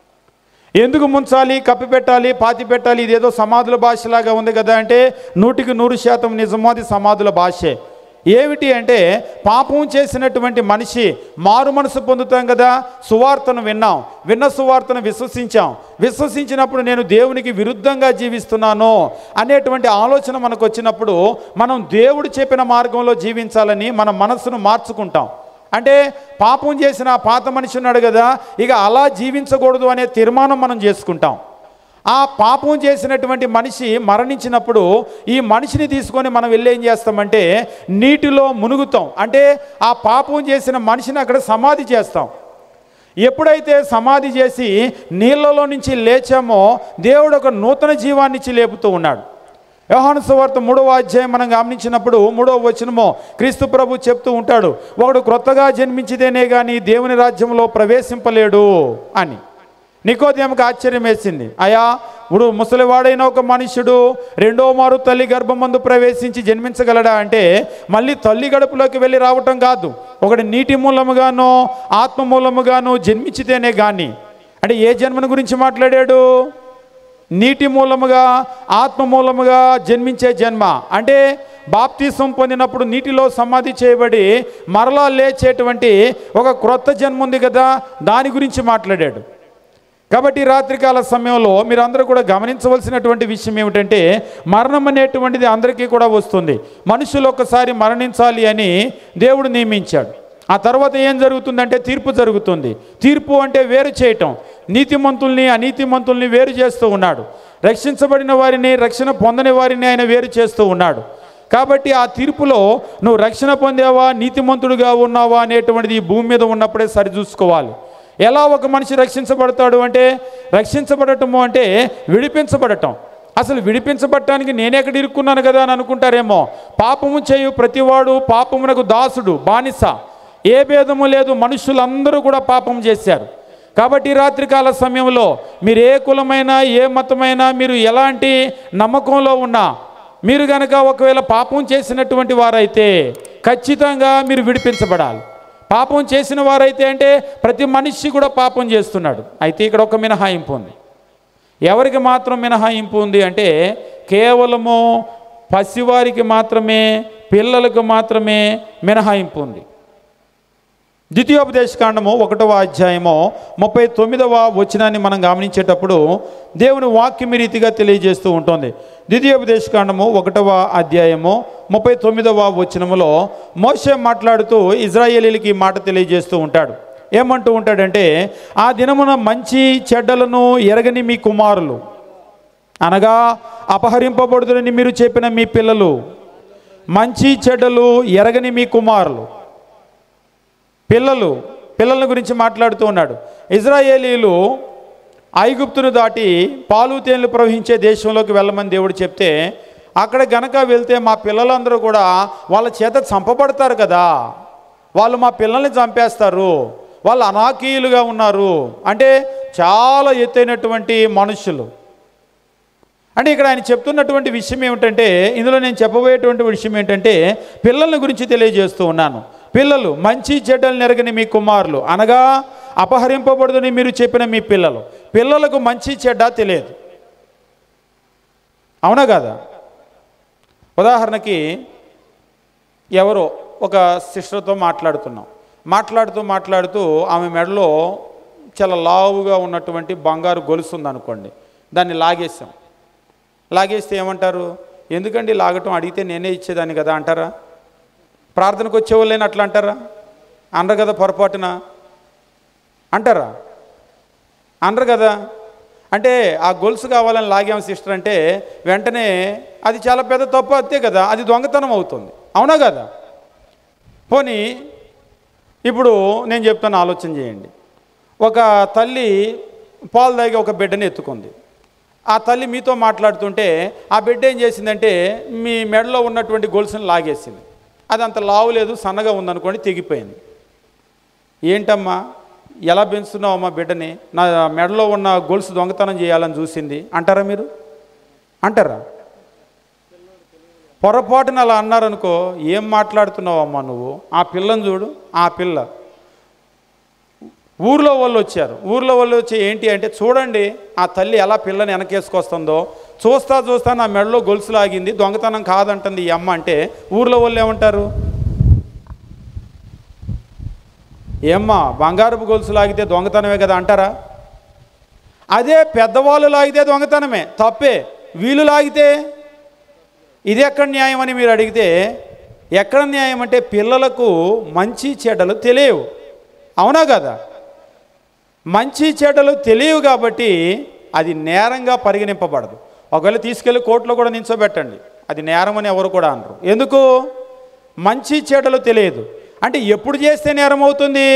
ఎందుకు ముంచాలి కప్పి పెట్టాలి పాతి పెట్టాలి ఇదేదో సమాధుల భాషలాగా ఉంది కదా అంటే నూటికి నూరు శాతం నిజమో అది సమాధుల భాషే ఏమిటి అంటే పాపం చేసినటువంటి మనిషి మారు మనసు పొందుతాం కదా సువార్తను విన్నాం విన్న సువార్తను విశ్వసించాం విశ్వసించినప్పుడు నేను దేవునికి విరుద్ధంగా జీవిస్తున్నాను అనేటువంటి ఆలోచన మనకు వచ్చినప్పుడు మనం దేవుడు చెప్పిన మార్గంలో జీవించాలని మన మనస్సును మార్చుకుంటాం అంటే పాపం చేసిన ఆ పాత మనిషి ఉన్నాడు కదా ఇక అలా జీవించకూడదు అనే తీర్మానం మనం చేసుకుంటాం ఆ పాపం చేసినటువంటి మనిషి మరణించినప్పుడు ఈ మనిషిని తీసుకొని మనం వెళ్ళి ఏం చేస్తామంటే నీటిలో మునుగుతాం అంటే ఆ పాపం చేసిన మనిషిని అక్కడ సమాధి చేస్తాం ఎప్పుడైతే సమాధి చేసి నీళ్ళలో నుంచి లేచామో దేవుడు ఒక నూతన జీవాన్ని ఇచ్చి లేపుతూ ఉన్నాడు యోహాను సువార్త మూడవ అధ్యాయం మనం గమనించినప్పుడు మూడవ వచనమో క్రీస్తు ప్రభు చెప్తూ ఉంటాడు ఒకడు క్రొత్తగా జన్మించితేనే కానీ దేవుని రాజ్యంలో ప్రవేశింపలేడు అని నికోదేమకు ఆశ్చర్యం వేసింది అయా ఇప్పుడు ముసలివాడైన ఒక మనుష్యుడు రెండో మారు తల్లి గర్భమందు ప్రవేశించి జన్మించగలడా అంటే మళ్ళీ తల్లి గడుపులోకి వెళ్ళి రావటం కాదు ఒకటి నీటి మూలముగానో ఆత్మ మూలముగానో జన్మించితేనే కానీ అంటే ఏ జన్మను గురించి మాట్లాడాడు నీటి మూలముగా ఆత్మ మూలముగా జన్మించే జన్మ అంటే బాప్తీసం పొందినప్పుడు నీటిలో సమాధి చేయబడి మరలా లేచేటువంటి ఒక క్రొత్త జన్మ ఉంది కదా దాని గురించి మాట్లాడాడు కాబట్టి ఈ రాత్రికాల సమయంలో మీరు అందరూ కూడా గమనించవలసినటువంటి విషయం ఏమిటంటే మరణం అనేటువంటిది అందరికీ కూడా వస్తుంది మనుషులు ఒక్కసారి మరణించాలి అని దేవుడు నియమించాడు ఆ తర్వాత ఏం జరుగుతుందంటే తీర్పు జరుగుతుంది తీర్పు అంటే వేరు చేయటం నీతిమంతుల్ని అనీతిమంతుల్ని వేరు చేస్తూ ఉన్నాడు రక్షించబడిన వారిని రక్షణ పొందని వారిని ఆయన వేరు చేస్తూ ఉన్నాడు కాబట్టి ఆ తీర్పులో నువ్వు రక్షణ పొందావా నీతిమంతుడుగా ఉన్నావా అనేటువంటిది ఈ భూమి మీద ఉన్నప్పుడే సరిచూసుకోవాలి ఎలా ఒక మనిషి రక్షించబడతాడు అంటే రక్షించబడటము అంటే విడిపించబడటం అసలు విడిపించబడటానికి నేనెక్కడ ఇరుక్కున్నాను కదా అని అనుకుంటారేమో పాపము చేయు ప్రతివాడు పాపమునకు దాసుడు బానిస ఏ భేదము లేదు మనుషులందరూ కూడా పాపం చేశారు కాబట్టి ఈ రాత్రికాల సమయంలో మీరు ఏ కులమైనా ఏ మతమైనా మీరు ఎలాంటి నమ్మకంలో ఉన్నా మీరు గనక ఒకవేళ పాపం చేసినటువంటి వారైతే ఖచ్చితంగా మీరు విడిపించబడాలి పాపం చేసిన వారైతే అంటే ప్రతి మనిషి కూడా పాపం చేస్తున్నాడు అయితే ఇక్కడ ఒక మినహాయింపు ఉంది ఎవరికి మాత్రం మినహాయింపు ఉంది అంటే కేవలము పసివారికి మాత్రమే పిల్లలకు మాత్రమే మినహాయింపు ఉంది ద్వితీయోపదేశకాండము ఒకటవ అధ్యాయము ముప్పై తొమ్మిదవ వచనాన్ని మనం గమనించేటప్పుడు దేవుని వాక్యం ఈ రీతిగా తెలియజేస్తూ ఉంటుంది ద్వితీయోపదేశకాండము ఒకటవ అధ్యాయము ముప్పై తొమ్మిదవ వచనములో మోషే మాట్లాడుతూ ఇజ్రాయేలీలకి ఈ మాట తెలియజేస్తూ ఉంటాడు ఏమంటూ ఉంటాడంటే ఆ దినమున మంచి చెడ్డలను ఎరగని మీ కుమారులు అనగా అపహరింపబడుదని మీరు చెప్పిన మీ పిల్లలు మంచి చెడ్డలు ఎరగని మీ కుమారులు పిల్లలు పిల్లల గురించి మాట్లాడుతూ ఉన్నాడు ఇజ్రాయేలీలు ఐగుప్తును దాటి పాలు తేనెలు ప్రవహించే దేశంలోకి వెళ్ళమని దేవుడు చెప్తే అక్కడ గనక వెళ్తే మా పిల్లలందరూ కూడా వాళ్ళ చేత చంపబడతారు కదా వాళ్ళు మా పిల్లల్ని చంపేస్తారు వాళ్ళు అనాకీయులుగా ఉన్నారు అంటే చాలా ఎత్తైనటువంటి మనుషులు అంటే ఇక్కడ ఆయన చెప్తున్నటువంటి విషయం ఏమిటంటే ఇందులో నేను చెప్పబోయేటువంటి విషయం ఏంటంటే పిల్లల గురించి తెలియజేస్తూ ఉన్నాను పిల్లలు మంచి చెడ్డలు నెరగని మీ కుమారులు అనగా అపహరింపబడదని మీరు చెప్పిన మీ పిల్లలు పిల్లలకు మంచి చెడ్డ తెలియదు అవునా కదా ఉదాహరణకి ఎవరో ఒక సిస్టర్తో మాట్లాడుతున్నాం మాట్లాడుతూ మాట్లాడుతూ ఆమె మెడలో చాలా లావుగా ఉన్నటువంటి బంగారు గొలుసు ఉందనుకోండి దాన్ని లాగేసాం లాగేస్తే ఏమంటారు ఎందుకండి లాగటం అడిగితే నేనే ఇచ్చేదాన్ని కదా అంటారా ప్రార్థనకు వచ్చేవాళ్ళైనా అట్లా అంటారా అనరు కదా పొరపాటున అంటారా అనరు కదా అంటే ఆ గొలుసు కావాలని లాగాం సిస్టర్ అంటే వెంటనే అది చాలా పెద్ద తప్పు అంతే కదా అది దొంగతనం అవుతుంది అవునా కదా పోనీ ఇప్పుడు నేను చెప్తాను ఆలోచన చేయండి ఒక తల్లి పాలు తాగి ఒక బిడ్డని ఎత్తుకుంది ఆ తల్లి మీతో మాట్లాడుతుంటే ఆ బిడ్డ ఏం చేసిందంటే మీ మెడలో ఉన్నటువంటి గొలుసుని లాగేసింది అది అంత లావు లేదు సన్నగా ఉందనుకోండి తెగిపోయింది ఏంటమ్మా ఎలా పెంచుతున్నావమ్మా బిడ్డని నా మెడలో ఉన్న గొలుసు దొంగతనం చేయాలని చూసింది అంటారా మీరు అంటారా పొరపాటున అలా అన్నారనుకో ఏం మాట్లాడుతున్నావమ్మా నువ్వు ఆ పిల్లని చూడు ఆ పిల్ల ఊర్లో వాళ్ళు వచ్చారు ఊర్లో వాళ్ళు వచ్చి ఏంటి అంటే చూడండి ఆ తల్లి ఎలా పిల్లని వెనకేసుకొస్తుందో చూస్తా చూస్తా నా మెడలో గొలుసు లాగింది దొంగతనం కాదంటుంది ఈ అమ్మ అంటే ఊర్లో వాళ్ళు ఏమంటారు ఏమ్మా బంగారపు గొలుసు లాగితే దొంగతనమే కదా అంటారా అదే పెద్దవాళ్ళు లాగితే దొంగతనమే తప్పే వీళ్ళు లాగితే ఇది ఎక్కడ న్యాయం అని మీరు అడిగితే ఎక్కడ న్యాయం అంటే పిల్లలకు మంచి చెడ్డలు తెలియవు అవునా కదా మంచి చెడ్డలు తెలియవు కాబట్టి అది నేరంగా పరిగణింపబడదు ఒకవేళ తీసుకెళ్ళి కోర్టులో కూడా నించోబెట్టండి అది నేరం అని ఎవరు కూడా అనరు ఎందుకు మంచి చెడ్డలు తెలియదు అంటే ఎప్పుడు చేస్తే నేరం అవుతుంది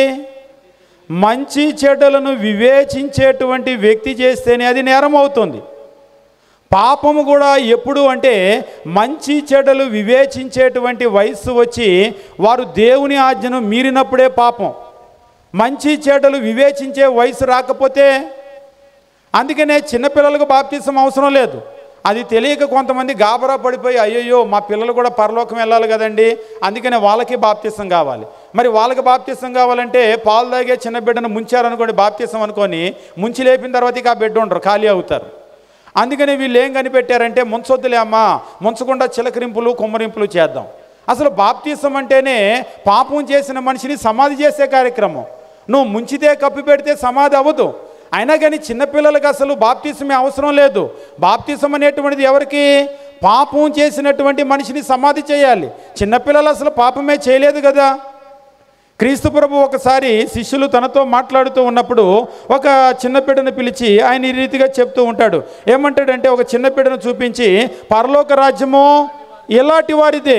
మంచి చెడ్డలను వివేచించేటువంటి వ్యక్తి చేస్తేనే అది నేరం అవుతుంది పాపము కూడా ఎప్పుడు అంటే మంచి చెడ్డలు వివేచించేటువంటి వయస్సు వచ్చి వారు దేవుని ఆజ్ఞను మీరినప్పుడే పాపం మంచి చెడ్డలు వివేచించే వయసు రాకపోతే అందుకనే చిన్నపిల్లలకు బాప్తీసం అవసరం లేదు అది తెలియక కొంతమంది గాబరా పడిపోయి అయ్యయ్యో మా పిల్లలు కూడా పరలోకం వెళ్ళాలి కదండి అందుకనే వాళ్ళకి బాప్తీసం కావాలి మరి వాళ్ళకి బాప్తీసం కావాలంటే పాలు తాగే చిన్న బిడ్డను ముంచారనుకోండి బాప్తీసం అనుకొని ముంచి లేపిన తర్వాత ఇక ఆ బిడ్డ ఉండరు ఖాళీ అవుతారు అందుకని వీళ్ళు ఏం కనిపెట్టారంటే ముంచొద్దులే అమ్మా ముంచకుండా చిలకరింపులు కుమ్మరింపులు చేద్దాం అసలు బాప్తీసం అంటేనే పాపం చేసిన మనిషిని సమాధి చేసే కార్యక్రమం నువ్వు ముంచితే కప్పి పెడితే సమాధి అవ్వదు అయినా కానీ చిన్నపిల్లలకు అసలు బాప్తీసమే అవసరం లేదు బాప్తీసం అనేటువంటిది ఎవరికి పాపం చేసినటువంటి మనిషిని సమాధి చేయాలి చిన్నపిల్లలు అసలు పాపమే చేయలేదు కదా క్రీస్తు ప్రభు ఒకసారి శిష్యులు తనతో మాట్లాడుతూ ఉన్నప్పుడు ఒక చిన్న బిడ్డను పిలిచి ఆయన ఈ రీతిగా చెప్తూ ఉంటాడు ఏమంటాడంటే ఒక చిన్న బిడ్డను చూపించి పరలోక రాజ్యము ఇలాంటి వారిదే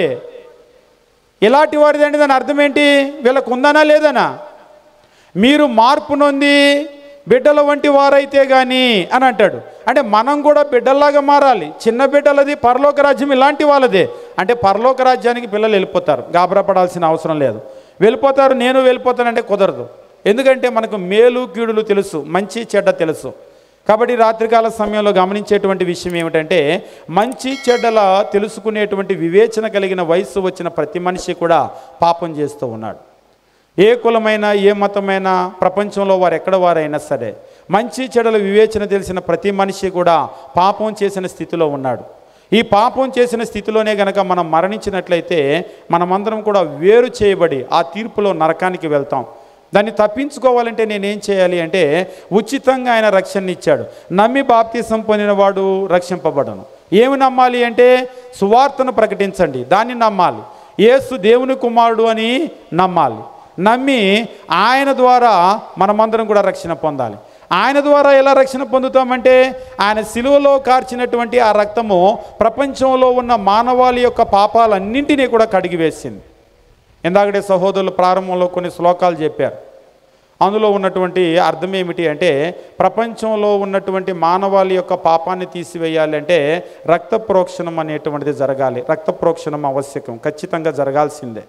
ఇలాంటి వారిదే అంటే దాని అర్థం ఏంటి వీళ్ళకు ఉందనా లేదనా మీరు మార్పు నొంది బిడ్డల వంటి వారైతే కానీ అని అంటాడు అంటే మనం కూడా బిడ్డల్లాగా మారాలి చిన్న బిడ్డలది పరలోక రాజ్యం ఇలాంటి వాళ్ళదే అంటే పరలోక రాజ్యానికి పిల్లలు వెళ్ళిపోతారు గాబరా పడాల్సిన అవసరం లేదు వెళ్ళిపోతారు నేను వెళ్ళిపోతానంటే కుదరదు ఎందుకంటే మనకు మేలు కీడులు తెలుసు మంచి చెడ్డ తెలుసు కాబట్టి రాత్రికాల సమయంలో గమనించేటువంటి విషయం ఏమిటంటే మంచి చెడ్డల తెలుసుకునేటువంటి వివేచన కలిగిన వయస్సు వచ్చిన ప్రతి మనిషి కూడా పాపం చేస్తూ ఉన్నాడు ఏ కులమైనా ఏ మతమైనా ప్రపంచంలో వారు ఎక్కడ వారైనా సరే మంచి చెడుల వివేచన తెలిసిన ప్రతి మనిషి కూడా పాపం చేసిన స్థితిలో ఉన్నాడు ఈ పాపం చేసిన స్థితిలోనే గనక మనం మరణించినట్లయితే మనమందరం కూడా వేరు చేయబడి ఆ తీర్పులో నరకానికి వెళ్తాం దాన్ని తప్పించుకోవాలంటే నేనేం చేయాలి అంటే ఉచితంగా ఆయన రక్షణ ఇచ్చాడు నమ్మి బాప్తీసం పొందినవాడు రక్షింపబడను ఏమి నమ్మాలి అంటే సువార్తను ప్రకటించండి దాన్ని నమ్మాలి యేసు దేవుని కుమారుడు అని నమ్మాలి నమ్మి ఆయన ద్వారా మనమందరం కూడా రక్షణ పొందాలి ఆయన ద్వారా ఎలా రక్షణ పొందుతామంటే ఆయన సిలువలో కార్చినటువంటి ఆ రక్తము ప్రపంచంలో ఉన్న మానవాళి యొక్క పాపాలన్నింటినీ కూడా కడిగివేసింది ఇందాకడే సహోదరులు ప్రారంభంలో కొన్ని శ్లోకాలు చెప్పారు అందులో ఉన్నటువంటి అర్థం ఏమిటి అంటే ప్రపంచంలో ఉన్నటువంటి మానవాళి యొక్క పాపాన్ని తీసివేయాలి అంటే రక్త ప్రోక్షణం అనేటువంటిది జరగాలి రక్త ప్రోక్షణం ఆవశ్యకం ఖచ్చితంగా జరగాల్సిందే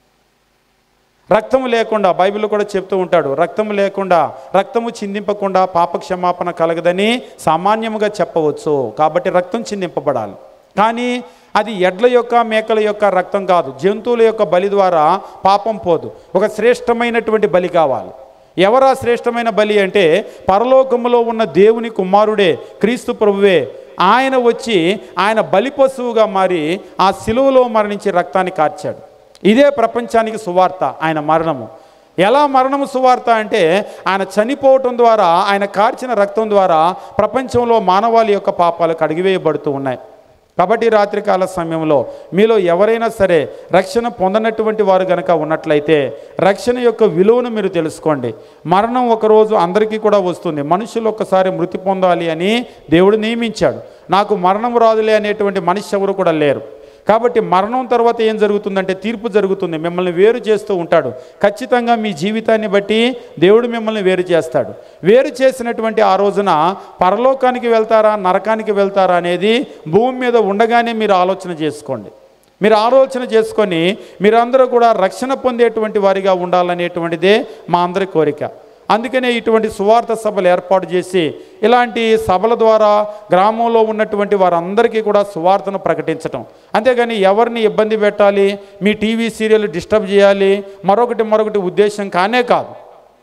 రక్తము లేకుండా బైబిల్ కూడా చెప్తూ ఉంటాడు రక్తము లేకుండా రక్తము చిందింపకుండా పాప క్షమాపణ కలగదని సామాన్యముగా చెప్పవచ్చు కాబట్టి రక్తం చిందింపబడాలి కానీ అది ఎడ్ల యొక్క మేకల యొక్క రక్తం కాదు జంతువుల యొక్క బలి ద్వారా పాపం పోదు ఒక శ్రేష్టమైనటువంటి బలి కావాలి ఎవరా శ్రేష్టమైన బలి అంటే పరలోకములో ఉన్న దేవుని కుమారుడే క్రీస్తు ప్రభువే ఆయన వచ్చి ఆయన బలి పశువుగా మారి ఆ సిలువలో మరణించి రక్తాన్ని కార్చాడు ఇదే ప్రపంచానికి సువార్త ఆయన మరణము ఎలా మరణము సువార్త అంటే ఆయన చనిపోవటం ద్వారా ఆయన కార్చిన రక్తం ద్వారా ప్రపంచంలో మానవాళి యొక్క పాపాలు కడిగివేయబడుతూ ఉన్నాయి కాబట్టి ఈ రాత్రికాల సమయంలో మీలో ఎవరైనా సరే రక్షణ పొందనటువంటి వారు గనక ఉన్నట్లయితే రక్షణ యొక్క విలువను మీరు తెలుసుకోండి మరణం ఒకరోజు అందరికీ కూడా వస్తుంది మనుషులు ఒక్కసారి మృతి పొందాలి అని దేవుడు నియమించాడు నాకు మరణం రాదులే అనేటువంటి మనిషి ఎవరు కూడా లేరు కాబట్టి మరణం తర్వాత ఏం జరుగుతుందంటే తీర్పు జరుగుతుంది మిమ్మల్ని వేరు చేస్తూ ఉంటాడు ఖచ్చితంగా మీ జీవితాన్ని బట్టి దేవుడు మిమ్మల్ని వేరు చేస్తాడు వేరు చేసినటువంటి ఆ రోజున పరలోకానికి వెళ్తారా నరకానికి వెళ్తారా అనేది భూమి మీద ఉండగానే మీరు ఆలోచన చేసుకోండి మీరు ఆలోచన చేసుకొని మీరందరూ కూడా రక్షణ పొందేటువంటి వారిగా ఉండాలనేటువంటిదే మా అందరి కోరిక అందుకనే ఇటువంటి సువార్త సభలు ఏర్పాటు చేసి ఇలాంటి సభల ద్వారా గ్రామంలో ఉన్నటువంటి వారందరికీ కూడా సువార్తను ప్రకటించటం అంతేగాని ఎవరిని ఇబ్బంది పెట్టాలి మీ టీవీ సీరియల్ డిస్టర్బ్ చేయాలి మరొకటి మరొకటి ఉద్దేశం కానే కాదు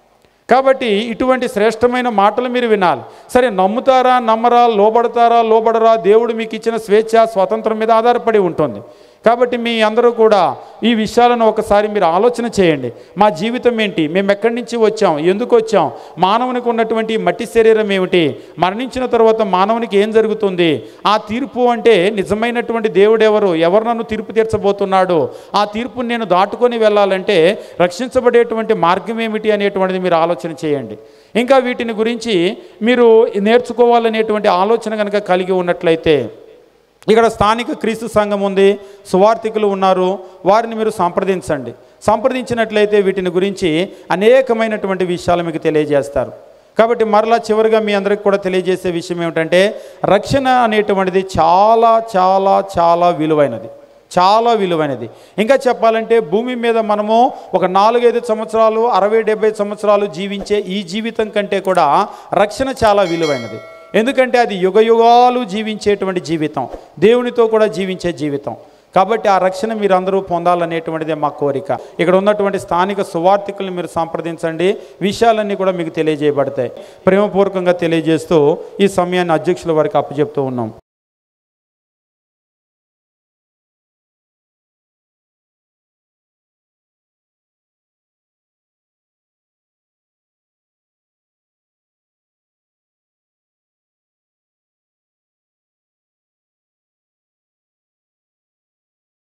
కాబట్టి ఇటువంటి శ్రేష్టమైన మాటలు మీరు వినాలి సరే నమ్ముతారా నమ్మరా లోబడతారా లోబడరా దేవుడు మీకు ఇచ్చిన స్వేచ్ఛ స్వాతంత్రం మీద ఆధారపడి ఉంటుంది కాబట్టి మీ అందరూ కూడా ఈ విషయాలను ఒకసారి మీరు ఆలోచన చేయండి మా జీవితం ఏంటి మేము ఎక్కడి నుంచి వచ్చాం ఎందుకు వచ్చాం మానవునికి ఉన్నటువంటి ఈ మట్టి శరీరం ఏమిటి మరణించిన తర్వాత మానవునికి ఏం జరుగుతుంది ఆ తీర్పు అంటే నిజమైనటువంటి దేవుడు ఎవరు ఎవరు నన్ను తీర్పు తీర్చబోతున్నాడు ఆ తీర్పుని నేను దాటుకొని వెళ్ళాలంటే రక్షించబడేటువంటి మార్గం ఏమిటి అనేటువంటిది మీరు ఆలోచన చేయండి ఇంకా వీటిని గురించి మీరు నేర్చుకోవాలనేటువంటి ఆలోచన కనుక కలిగి ఉన్నట్లయితే ఇక్కడ స్థానిక క్రీస్తు సంఘం ఉంది సువార్థికులు ఉన్నారు వారిని మీరు సంప్రదించండి సంప్రదించినట్లయితే వీటిని గురించి అనేకమైనటువంటి విషయాలు మీకు తెలియజేస్తారు కాబట్టి మరలా చివరిగా మీ అందరికి కూడా తెలియజేసే విషయం ఏమిటంటే రక్షణ అనేటువంటిది చాలా చాలా చాలా విలువైనది చాలా విలువైనది ఇంకా చెప్పాలంటే భూమి మీద మనము ఒక నాలుగైదు సంవత్సరాలు అరవై డెబ్బై సంవత్సరాలు జీవించే ఈ జీవితం కంటే కూడా రక్షణ చాలా విలువైనది ఎందుకంటే అది యుగ యుగాలు జీవించేటువంటి జీవితం దేవునితో కూడా జీవించే జీవితం కాబట్టి ఆ రక్షణ మీరు అందరూ పొందాలనేటువంటిదే మా కోరిక ఇక్కడ ఉన్నటువంటి స్థానిక సువార్థికులను మీరు సంప్రదించండి విషయాలన్నీ కూడా మీకు తెలియజేయబడతాయి ప్రేమపూర్వకంగా తెలియజేస్తూ ఈ సమయాన్ని అధ్యక్షుల వారికి అప్పచెప్తూ ఉన్నాం